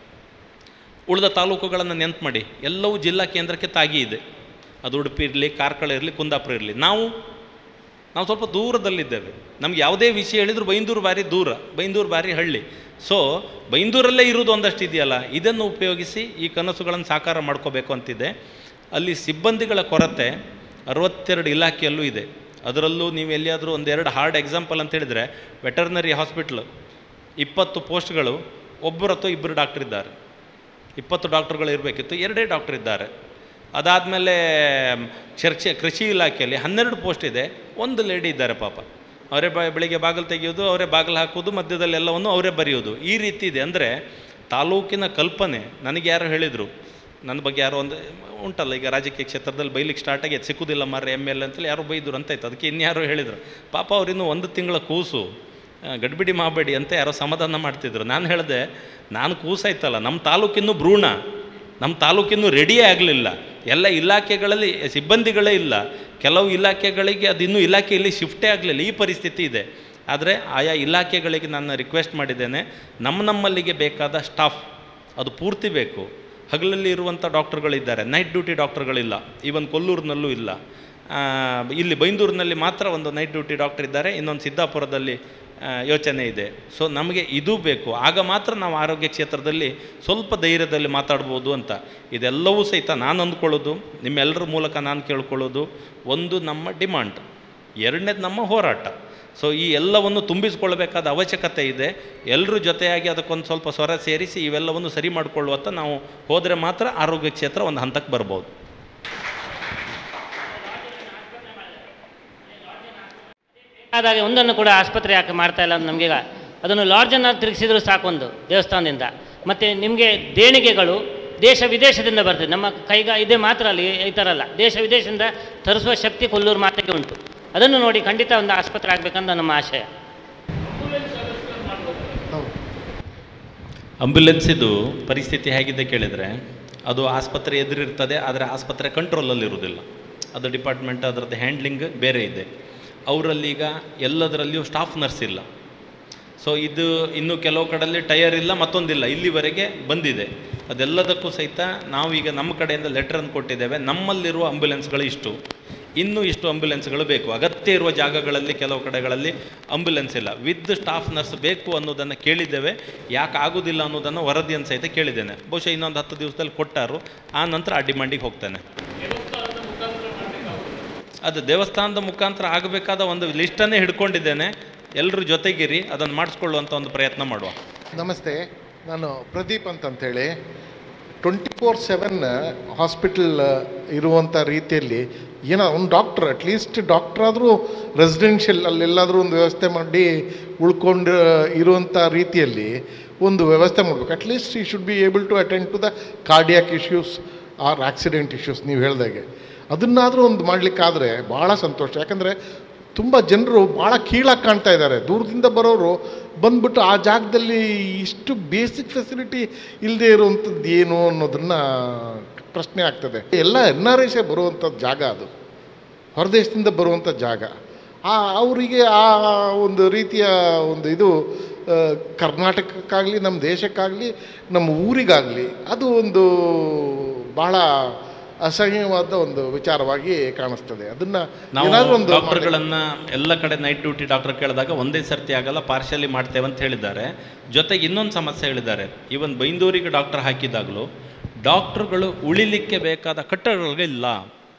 ಉಳಿದ ತಾಲೂಕುಗಳನ್ನು ನೆನ್ಪು ಮಾಡಿ ಎಲ್ಲವೂ ಜಿಲ್ಲಾ ಕೇಂದ್ರಕ್ಕೆ ತಾಗಿ ಇದೆ ಅದು ಉಡುಪಿ ಇರಲಿ ಕಾರ್ಕಳ ಇರಲಿ ಕುಂದಾಪುರ ಇರಲಿ ನಾವು ನಾವು ಸ್ವಲ್ಪ ದೂರದಲ್ಲಿದ್ದೇವೆ ನಮ್ಗೆ ಯಾವುದೇ ವಿಷಯ ಹೇಳಿದ್ರು ಬೈಂದೂರು ಬಾರಿ ದೂರ ಬೈಂದೂರು ಬಾರಿ ಹಳ್ಳಿ ಸೊ ಬೈಂದೂರಲ್ಲೇ ಇರುವುದು ಒಂದಷ್ಟು ಇದೆಯಲ್ಲ ಇದನ್ನು ಉಪಯೋಗಿಸಿ ಈ ಕನಸುಗಳನ್ನು ಸಾಕಾರ ಮಾಡ್ಕೋಬೇಕು ಅಂತಿದೆ ಅಲ್ಲಿ ಸಿಬ್ಬಂದಿಗಳ ಕೊರತೆ ಅರವತ್ತೆರಡು ಇಲಾಖೆಯಲ್ಲೂ ಇದೆ ಅದರಲ್ಲೂ ನೀವು ಎಲ್ಲಿಯಾದರೂ ಒಂದೆರಡು ಹಾರ್ಡ್ ಎಕ್ಸಾಂಪಲ್ ಅಂತ ಹೇಳಿದರೆ ವೆಟರ್ನರಿ ಹಾಸ್ಪಿಟ್ಲ್ ಇಪ್ಪತ್ತು ಪೋಸ್ಟ್ಗಳು ಒಬ್ಬರು ಅಥವಾ ಇಬ್ಬರು ಡಾಕ್ಟರ್ ಇದ್ದಾರೆ ಇಪ್ಪತ್ತು ಡಾಕ್ಟರ್ಗಳು ಇರಬೇಕಿತ್ತು ಎರಡೇ ಡಾಕ್ಟರ್ ಇದ್ದಾರೆ ಅದಾದಮೇಲೆ ಚರ್ಚೆ ಕೃಷಿ ಇಲಾಖೆಯಲ್ಲಿ ಹನ್ನೆರಡು ಪೋಸ್ಟ್ ಇದೆ ಒಂದು ಲೇಡಿ ಇದ್ದಾರೆ ಪಾಪ ಅವರೇ ಬ ಬೆಳಿಗ್ಗೆ ಬಾಗಿಲು ತೆಗೆಯೋದು ಅವರೇ ಬಾಗಿಲು ಹಾಕೋದು ಮಧ್ಯದಲ್ಲಿ ಎಲ್ಲವನ್ನು ಅವರೇ ಬರೆಯೋದು ಈ ರೀತಿ ಇದೆ ಅಂದರೆ ತಾಲೂಕಿನ ಕಲ್ಪನೆ ನನಗೆ ಯಾರು ಹೇಳಿದರು ನನ್ನ ಬಗ್ಗೆ ಯಾರೋ ಒಂದು ಉಂಟಲ್ಲ ಈಗ ರಾಜಕೀಯ ಕ್ಷೇತ್ರದಲ್ಲಿ ಬೈಲಿಕ್ಕೆ ಸ್ಟಾರ್ಟ್ ಆಗೈತೆ ಸಿಕ್ಕುದಿಲ್ಲ ಮಾರ್ರೆ ಎಮ್ ಎಲ್ ಅಂತೇಳಿ ಯಾರೋ ಬೈದರು ಅಂತ ಆಯ್ತು ಅದಕ್ಕೆ ಇನ್ಯಾರೋ ಹೇಳಿದರು ಪಾಪ ಅವರಿನ್ನೂ ಒಂದು ತಿಂಗಳ ಕೂಸು ಆ, ಗಡ್ಬಿಡಿ ಮಾಡಬೇಡಿ ಅಂತ ಯಾರೋ ಸಮಾಧಾನ ಮಾಡ್ತಿದ್ರು ನಾನು ಹೇಳಿದೆ ನಾನು ಕೂಸಾಯ್ತಲ್ಲ ನಮ್ಮ ತಾಲೂಕಿನ್ನೂ ಭ್ರೂಣ ನಮ್ಮ ತಾಲೂಕಿನ್ನೂ ರೆಡಿಯೇ ಆಗಲಿಲ್ಲ ಎಲ್ಲ ಇಲಾಖೆಗಳಲ್ಲಿ ಸಿಬ್ಬಂದಿಗಳೇ ಇಲ್ಲ ಕೆಲವು ಇಲಾಖೆಗಳಿಗೆ ಅದು ಇನ್ನೂ ಇಲಾಖೆಯಲ್ಲಿ ಶಿಫ್ಟೇ ಆಗಲಿಲ್ಲ ಈ ಪರಿಸ್ಥಿತಿ ಇದೆ ಆದರೆ ಆಯಾ ಇಲಾಖೆಗಳಿಗೆ ನಾನು ರಿಕ್ವೆಸ್ಟ್ ಮಾಡಿದ್ದೇನೆ ನಮ್ಮ ನಮ್ಮಲ್ಲಿಗೆ ಬೇಕಾದ ಸ್ಟಾಫ್ ಅದು ಪೂರ್ತಿ ಬೇಕು ಹಗಲಲ್ಲಿ ಇರುವಂಥ ಡಾಕ್ಟರ್ಗಳಿದ್ದಾರೆ ನೈಟ್ ಡ್ಯೂಟಿ ಡಾಕ್ಟರ್ಗಳಿಲ್ಲ ಈವನ್ ಕೊಲ್ಲೂರಿನಲ್ಲೂ ಇಲ್ಲ ಆ, ಇಲ್ಲಿ ಬೈಂದೂರಿನಲ್ಲಿ ಮಾತ್ರ ಒಂದು ನೈಟ್ ಡ್ಯೂಟಿ ಡಾಕ್ಟರ್ ಇದ್ದಾರೆ ಇನ್ನೊಂದು ಸಿದ್ದಾಪುರದಲ್ಲಿ ಆ, ಯೋಚನೆ ಇದೆ ಸೊ ನಮಗೆ ಇದು ಬೇಕು ಆಗ ಮಾತ್ರ ನಾವು ಆರೋಗ್ಯ ಕ್ಷೇತ್ರದಲ್ಲಿ ಸ್ವಲ್ಪ ಧೈರ್ಯದಲ್ಲಿ ಮಾತಾಡ್ಬೋದು ಅಂತ ಇದೆಲ್ಲವೂ ಸಹಿತ ನಾನು ಅಂದ್ಕೊಳ್ಳೋದು ನಿಮ್ಮೆಲ್ಲರ ಮೂಲಕ ನಾನು ಕೇಳ್ಕೊಳ್ಳೋದು ಒಂದು ನಮ್ಮ ಡಿಮಾಂಡ್ ಎರಡನೇದು ನಮ್ಮ ಹೋರಾಟ ಸೊ ಈ ಎಲ್ಲವನ್ನು ತುಂಬಿಸಿಕೊಳ್ಬೇಕಾದ ಅವಶ್ಯಕತೆ ಇದೆ ಎಲ್ಲರೂ ಜೊತೆಯಾಗಿ ಅದಕ್ಕೊಂದು ಸ್ವಲ್ಪ ಸ್ವರ ಸೇರಿಸಿ ಇವೆಲ್ಲವನ್ನು ಸರಿ ಮಾಡಿಕೊಳ್ಳುವತ್ತ ನಾವು ಹೋದರೆ ಮಾತ್ರ ಆರೋಗ್ಯ ಕ್ಷೇತ್ರ ಒಂದು ಹಂತಕ್ಕೆ ಬರ್ಬೋದು ಆದಾಗ ಒಂದನ್ನು ಕೂಡ ಆಸ್ಪತ್ರೆ ಯಾಕೆ ಮಾಡ್ತಾ ಇಲ್ಲ ಅಂತ ನಮಗೆ ಅದನ್ನು ಲಾಡ್ಜನ್ನು ತಿರುಗಿಸಿದ್ರು ಸಾಕೊಂದು ದೇವಸ್ಥಾನದಿಂದ ಮತ್ತು ನಿಮಗೆ ದೇಣಿಗೆಗಳು ದೇಶ ವಿದೇಶದಿಂದ ಬರ್ತದೆ ನಮ್ಮ ಕೈಗ ಇದೆ ಮಾತ್ರ ಅಲ್ಲಿ ಈ ಥರ ಅಲ್ಲ ದೇಶ ವಿದೇಶದಿಂದ ತರಿಸುವ ಶಕ್ತಿ ಕೊಲ್ಲೂರು ಮಾತೆಗೆ ಉಂಟು ಅದನ್ನು ನೋಡಿ ಖಂಡಿತ ಒಂದು ಆಸ್ಪತ್ರೆ ಆಗಬೇಕಂತ ನಮ್ಮ ಆಶಯ ಅಂಬ್ಯುಲೆನ್ಸಿದು ಪರಿಸ್ಥಿತಿ ಹೇಗಿದೆ ಕೇಳಿದರೆ ಅದು ಆಸ್ಪತ್ರೆ ಎದುರಿರ್ತದೆ ಆದರೆ ಆಸ್ಪತ್ರೆ ಕಂಟ್ರೋಲಲ್ಲಿರುವುದಿಲ್ಲ ಅದು ಡಿಪಾರ್ಟ್ಮೆಂಟ್ ಅದರದ್ದು ಹ್ಯಾಂಡ್ಲಿಂಗ್ ಬೇರೆ ಇದೆ ಅವರಲ್ಲಿ ಈಗ ಎಲ್ಲದರಲ್ಲಿಯೂ ಸ್ಟಾಫ್ ನರ್ಸ್ ಇಲ್ಲ ಸೊ ಇದು ಇನ್ನು ಕೆಲವು ಕಡೆಯಲ್ಲಿ ಟಯರ್ ಇಲ್ಲ ಮತ್ತೊಂದಿಲ್ಲ ಇಲ್ಲಿವರೆಗೆ ಬಂದಿದೆ ಅದೆಲ್ಲದಕ್ಕೂ ಸಹಿತ ನಾವೀಗ ನಮ್ಮ ಕಡೆಯಿಂದ ಲೆಟ್ರನ್ನು ಕೊಟ್ಟಿದ್ದೇವೆ ನಮ್ಮಲ್ಲಿರುವ ಅಂಬ್ಯುಲೆನ್ಸ್ಗಳು ಇಷ್ಟು ಇನ್ನೂ ಇಷ್ಟು ಅಂಬ್ಯುಲೆನ್ಸ್ಗಳು ಬೇಕು ಅಗತ್ಯ ಇರುವ ಜಾಗಗಳಲ್ಲಿ ಕೆಲವು ಕಡೆಗಳಲ್ಲಿ ಅಂಬ್ಯುಲೆನ್ಸ್ ಇಲ್ಲ ವಿತ್ ಸ್ಟಾಫ್ ನರ್ಸ್ ಬೇಕು ಅನ್ನೋದನ್ನು ಕೇಳಿದ್ದೇವೆ ಯಾಕೆ ಆಗೋದಿಲ್ಲ ಅನ್ನೋದನ್ನು ವರದಿಯನ್ನು ಸಹಿತ ಕೇಳಿದ್ದೇನೆ ಬಹುಶಃ ಇನ್ನೊಂದು ಹತ್ತು ದಿವಸದಲ್ಲಿ ಕೊಟ್ಟಾರು ಆ ನಂತರ ಆ ಡಿಮಾಂಡಿಗೆ ಹೋಗ್ತೇನೆ ಅದು ದೇವಸ್ಥಾನದ ಮುಖಾಂತರ ಆಗಬೇಕಾದ ಒಂದು ಲಿಸ್ಟನ್ನೇ ಹಿಡ್ಕೊಂಡಿದ್ದೇನೆ ಎಲ್ಲರೂ ಜೊತೆಗಿರಿ ಅದನ್ನು ಮಾಡಿಸ್ಕೊಳ್ಳುವಂಥ ಒಂದು ಪ್ರಯತ್ನ ಮಾಡುವ ನಮಸ್ತೆ ನಾನು ಪ್ರದೀಪ್ ಅಂತಂತೇಳಿ ಟ್ವೆಂಟಿ ಫೋರ್ ಸೆವೆನ್ ಹಾಸ್ಪಿಟಲ್ ಇರುವಂಥ ರೀತಿಯಲ್ಲಿ ಏನೋ ಒಂದು ಡಾಕ್ಟ್ರ್ ಅಟ್ಲೀಸ್ಟ್ ಡಾಕ್ಟ್ರ್ ಆದರೂ ರೆಸಿಡೆನ್ಷಿಯಲ್ ಅಲ್ಲೆಲ್ಲಾದರೂ ಒಂದು ವ್ಯವಸ್ಥೆ ಮಾಡಿ ಉಳ್ಕೊಂಡು ಇರುವಂಥ ರೀತಿಯಲ್ಲಿ ಒಂದು ವ್ಯವಸ್ಥೆ ಮಾಡಬೇಕು ಅಟ್ಲೀಸ್ಟ್ ಈ should be able to attend to the cardiac issues or accident issues ನೀವು ಹೇಳ್ದಾಗೆ ಅದನ್ನಾದರೂ ಒಂದು ಮಾಡಲಿಕ್ಕಾದರೆ ಭಾಳ ಸಂತೋಷ ಯಾಕಂದರೆ ತುಂಬ ಜನರು ಭಾಳ ಕೀಳಾಗಿ ಕಾಣ್ತಾ ಇದ್ದಾರೆ ದೂರದಿಂದ ಬರೋರು ಬಂದ್ಬಿಟ್ಟು ಆ ಜಾಗದಲ್ಲಿ ಇಷ್ಟು ಬೇಸಿಕ್ ಫೆಸಿಲಿಟಿ ಇಲ್ಲದೆ ಇರುವಂಥದ್ದು ಏನು ಅನ್ನೋದನ್ನು ಪ್ರಶ್ನೆ ಆಗ್ತದೆ ಎಲ್ಲ ಎನ್ ಆರ್ ಐಸೇ ಬರುವಂಥದ್ದು ಜಾಗ ಅದು ಹೊರದೇಶದಿಂದ ಬರುವಂಥ ಜಾಗ ಆ ಅವರಿಗೆ ಆ ಒಂದು ರೀತಿಯ ಒಂದು ಇದು ಆ, ಕರ್ನಾಟಕಕ್ಕಾಗಲಿ ನಮ್ಮ ದೇಶಕ್ಕಾಗಲಿ ನಮ್ಮ ಊರಿಗಾಗಲಿ ಅದು ಒಂದು ಭಾಳ ಅಸಹ್ಯವಾದ ಒಂದು ವಿಚಾರವಾಗಿ ಕಾಣಿಸ್ತದೆ ಅದನ್ನು ನಾವು ಏನಾದರೂ ಒಂದು ಡಾಕ್ಟರ್ಗಳನ್ನ ಎಲ್ಲ ಕಡೆ ನೈಟ್ ಡ್ಯೂಟಿ ಡಾಕ್ಟರ್ ಕೇಳಿದಾಗ ಒಂದೇ ಸರ್ತಿ ಆಗಲ್ಲ ಪಾರ್ಶಲಿ ಮಾಡ್ತೇವೆ ಅಂತ ಹೇಳಿದ್ದಾರೆ ಜೊತೆಗೆ ಇನ್ನೊಂದು ಸಮಸ್ಯೆ ಹೇಳಿದ್ದಾರೆ ಇವನ್ ಬೈಂದೂರಿಗೆ ಡಾಕ್ಟರ್ ಹಾಕಿದಾಗಲೂ ಡಾಕ್ಟರ್ಗಳು ಉಳಿಲಿಕ್ಕೆ ಬೇಕಾದ ಕಟ್ಟಡಗಳಿಲ್ಲ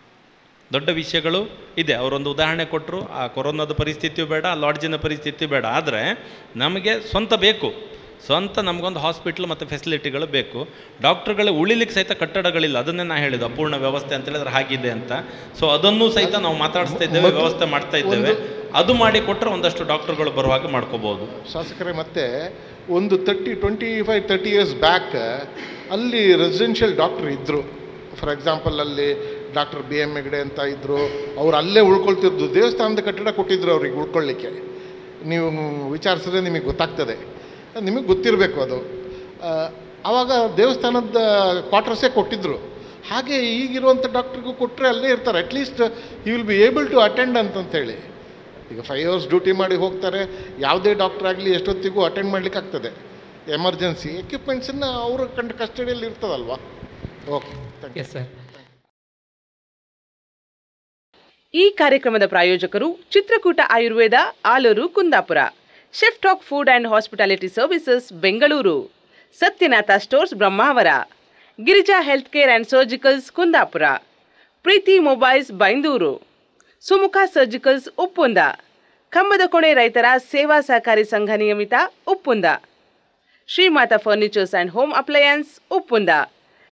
ದೊಡ್ಡ ವಿಷಯಗಳು ಇದೆ ಅವರೊಂದು ಉದಾಹರಣೆ ಕೊಟ್ಟರು ಆ ಕೊರೋನಾದ ಪರಿಸ್ಥಿತಿಯೂ ಬೇಡ ಆ ಲಾಡ್ಜಿನ ಪರಿಸ್ಥಿತಿ ಬೇಡ ಆದರೆ ನಮಗೆ ಸ್ವಂತ ಬೇಕು ಸ್ವಂತ ನಮಗೊಂದು ಹಾಸ್ಪಿಟ್ಲ್ ಮತ್ತು ಫೆಸಿಲಿಟಿಗಳು ಬೇಕು ಡಾಕ್ಟರ್ಗಳು ಉಳಿಲಿಕ್ಕೆ ಸಹಿತ ಕಟ್ಟಡಗಳಿಲ್ಲ ಅದನ್ನೇ ನಾ ಹೇಳಿದ್ದು ಅಪೂರ್ಣ ವ್ಯವಸ್ಥೆ ಅಂತ ಹೇಳಿದ್ರೆ ಹಾಗಿದೆ ಅಂತ ಸೊ ಅದನ್ನು ಸಹಿತ ನಾವು ಮಾತಾಡಿಸ್ತಾ ಇದ್ದೇವೆ ವ್ಯವಸ್ಥೆ ಮಾಡ್ತಾ ಇದ್ದೇವೆ ಅದು ಮಾಡಿ ಕೊಟ್ಟರೆ ಒಂದಷ್ಟು ಡಾಕ್ಟರ್ಗಳು ಬರುವಾಗ ಮಾಡ್ಕೋಬಹುದು ಶಾಸಕರೇ ಮತ್ತೆ ಒಂದು thirty twenty five thirty years back ಅಲ್ಲಿ ರೆಸಿಡೆನ್ಷಿಯಲ್ ಡಾಕ್ಟರ್ ಇದ್ದರು ಫಾರ್ ಎಕ್ಸಾಂಪಲ್ ಅಲ್ಲಿ ಡಾಕ್ಟರ್ ಬಿ ಎಮ್ ಹೆಗ್ಡೆ ಅಂತ ಇದ್ದರು ಅವ್ರು ಅಲ್ಲೇ ಉಳ್ಕೊಳ್ತಿದ್ದು ದೇವಸ್ಥಾನದ ಕಟ್ಟಡ ಕೊಟ್ಟಿದ್ರು ಅವ್ರಿಗೆ ಉಳ್ಕೊಳ್ಳಿಕ್ಕೆ ನೀವು ವಿಚಾರಿಸಿದ್ರೆ ನಿಮಗೆ ಗೊತ್ತಾಗ್ತದೆ ನಿಮಗೆ ಗೊತ್ತಿರಬೇಕು ಅದು ಆ, ಆವಾಗ ದೇವಸ್ಥಾನದ ಕ್ವಾರ್ಟರ್ಸೇ ಕೊಟ್ಟಿದ್ದರು ಹಾಗೆ ಈಗಿರುವಂಥ ಡಾಕ್ಟ್ರಿಗೂ ಕೊಟ್ಟರೆ ಅಲ್ಲೇ ಇರ್ತಾರೆ at least you will be able to attend ಅಂತಂತೇಳಿ ಈಗ ಫೈವ್ ಅವರ್ಸ್ ಡ್ಯೂಟಿ ಮಾಡಿ ಹೋಗ್ತಾರೆ ಯಾವುದೇ ಡಾಕ್ಟರ್ ಆಗಲಿ ಎಷ್ಟೊತ್ತಿಗೂ ಅಟೆಂಡ್ ಮಾಡ್ಲಿಕ್ಕೆ ಆಗ್ತದೆ ಎಮರ್ಜೆನ್ಸಿ ಎಕ್ವಿಪ್ಮೆಂಟ್ಸನ್ನು ಅವ್ರ ಕಂಡು ಕಸ್ಟಡಿಯಲ್ಲಿ ಇರ್ತದಲ್ವಾ okay thank you yes sir ಈ ಕಾರ್ಯಕ್ರಮದ ಪ್ರಾಯೋಜಕರು Chitrakoota Ayurveda Aluru Kundapura chef talk food and hospitality services Bengaluru Satyanatha stores Brahmavara Girija health care and surgicals Kundapura Preethi mobiles Byndoor Sumukha surgicals Uppunda Kambadakone ರೈತರ ಸೇವಾ ಸಹಕಾರಿ ಸಂಘ ನಿಯಮಿತ Uppunda Shrimata furnitures and home appliances Uppunda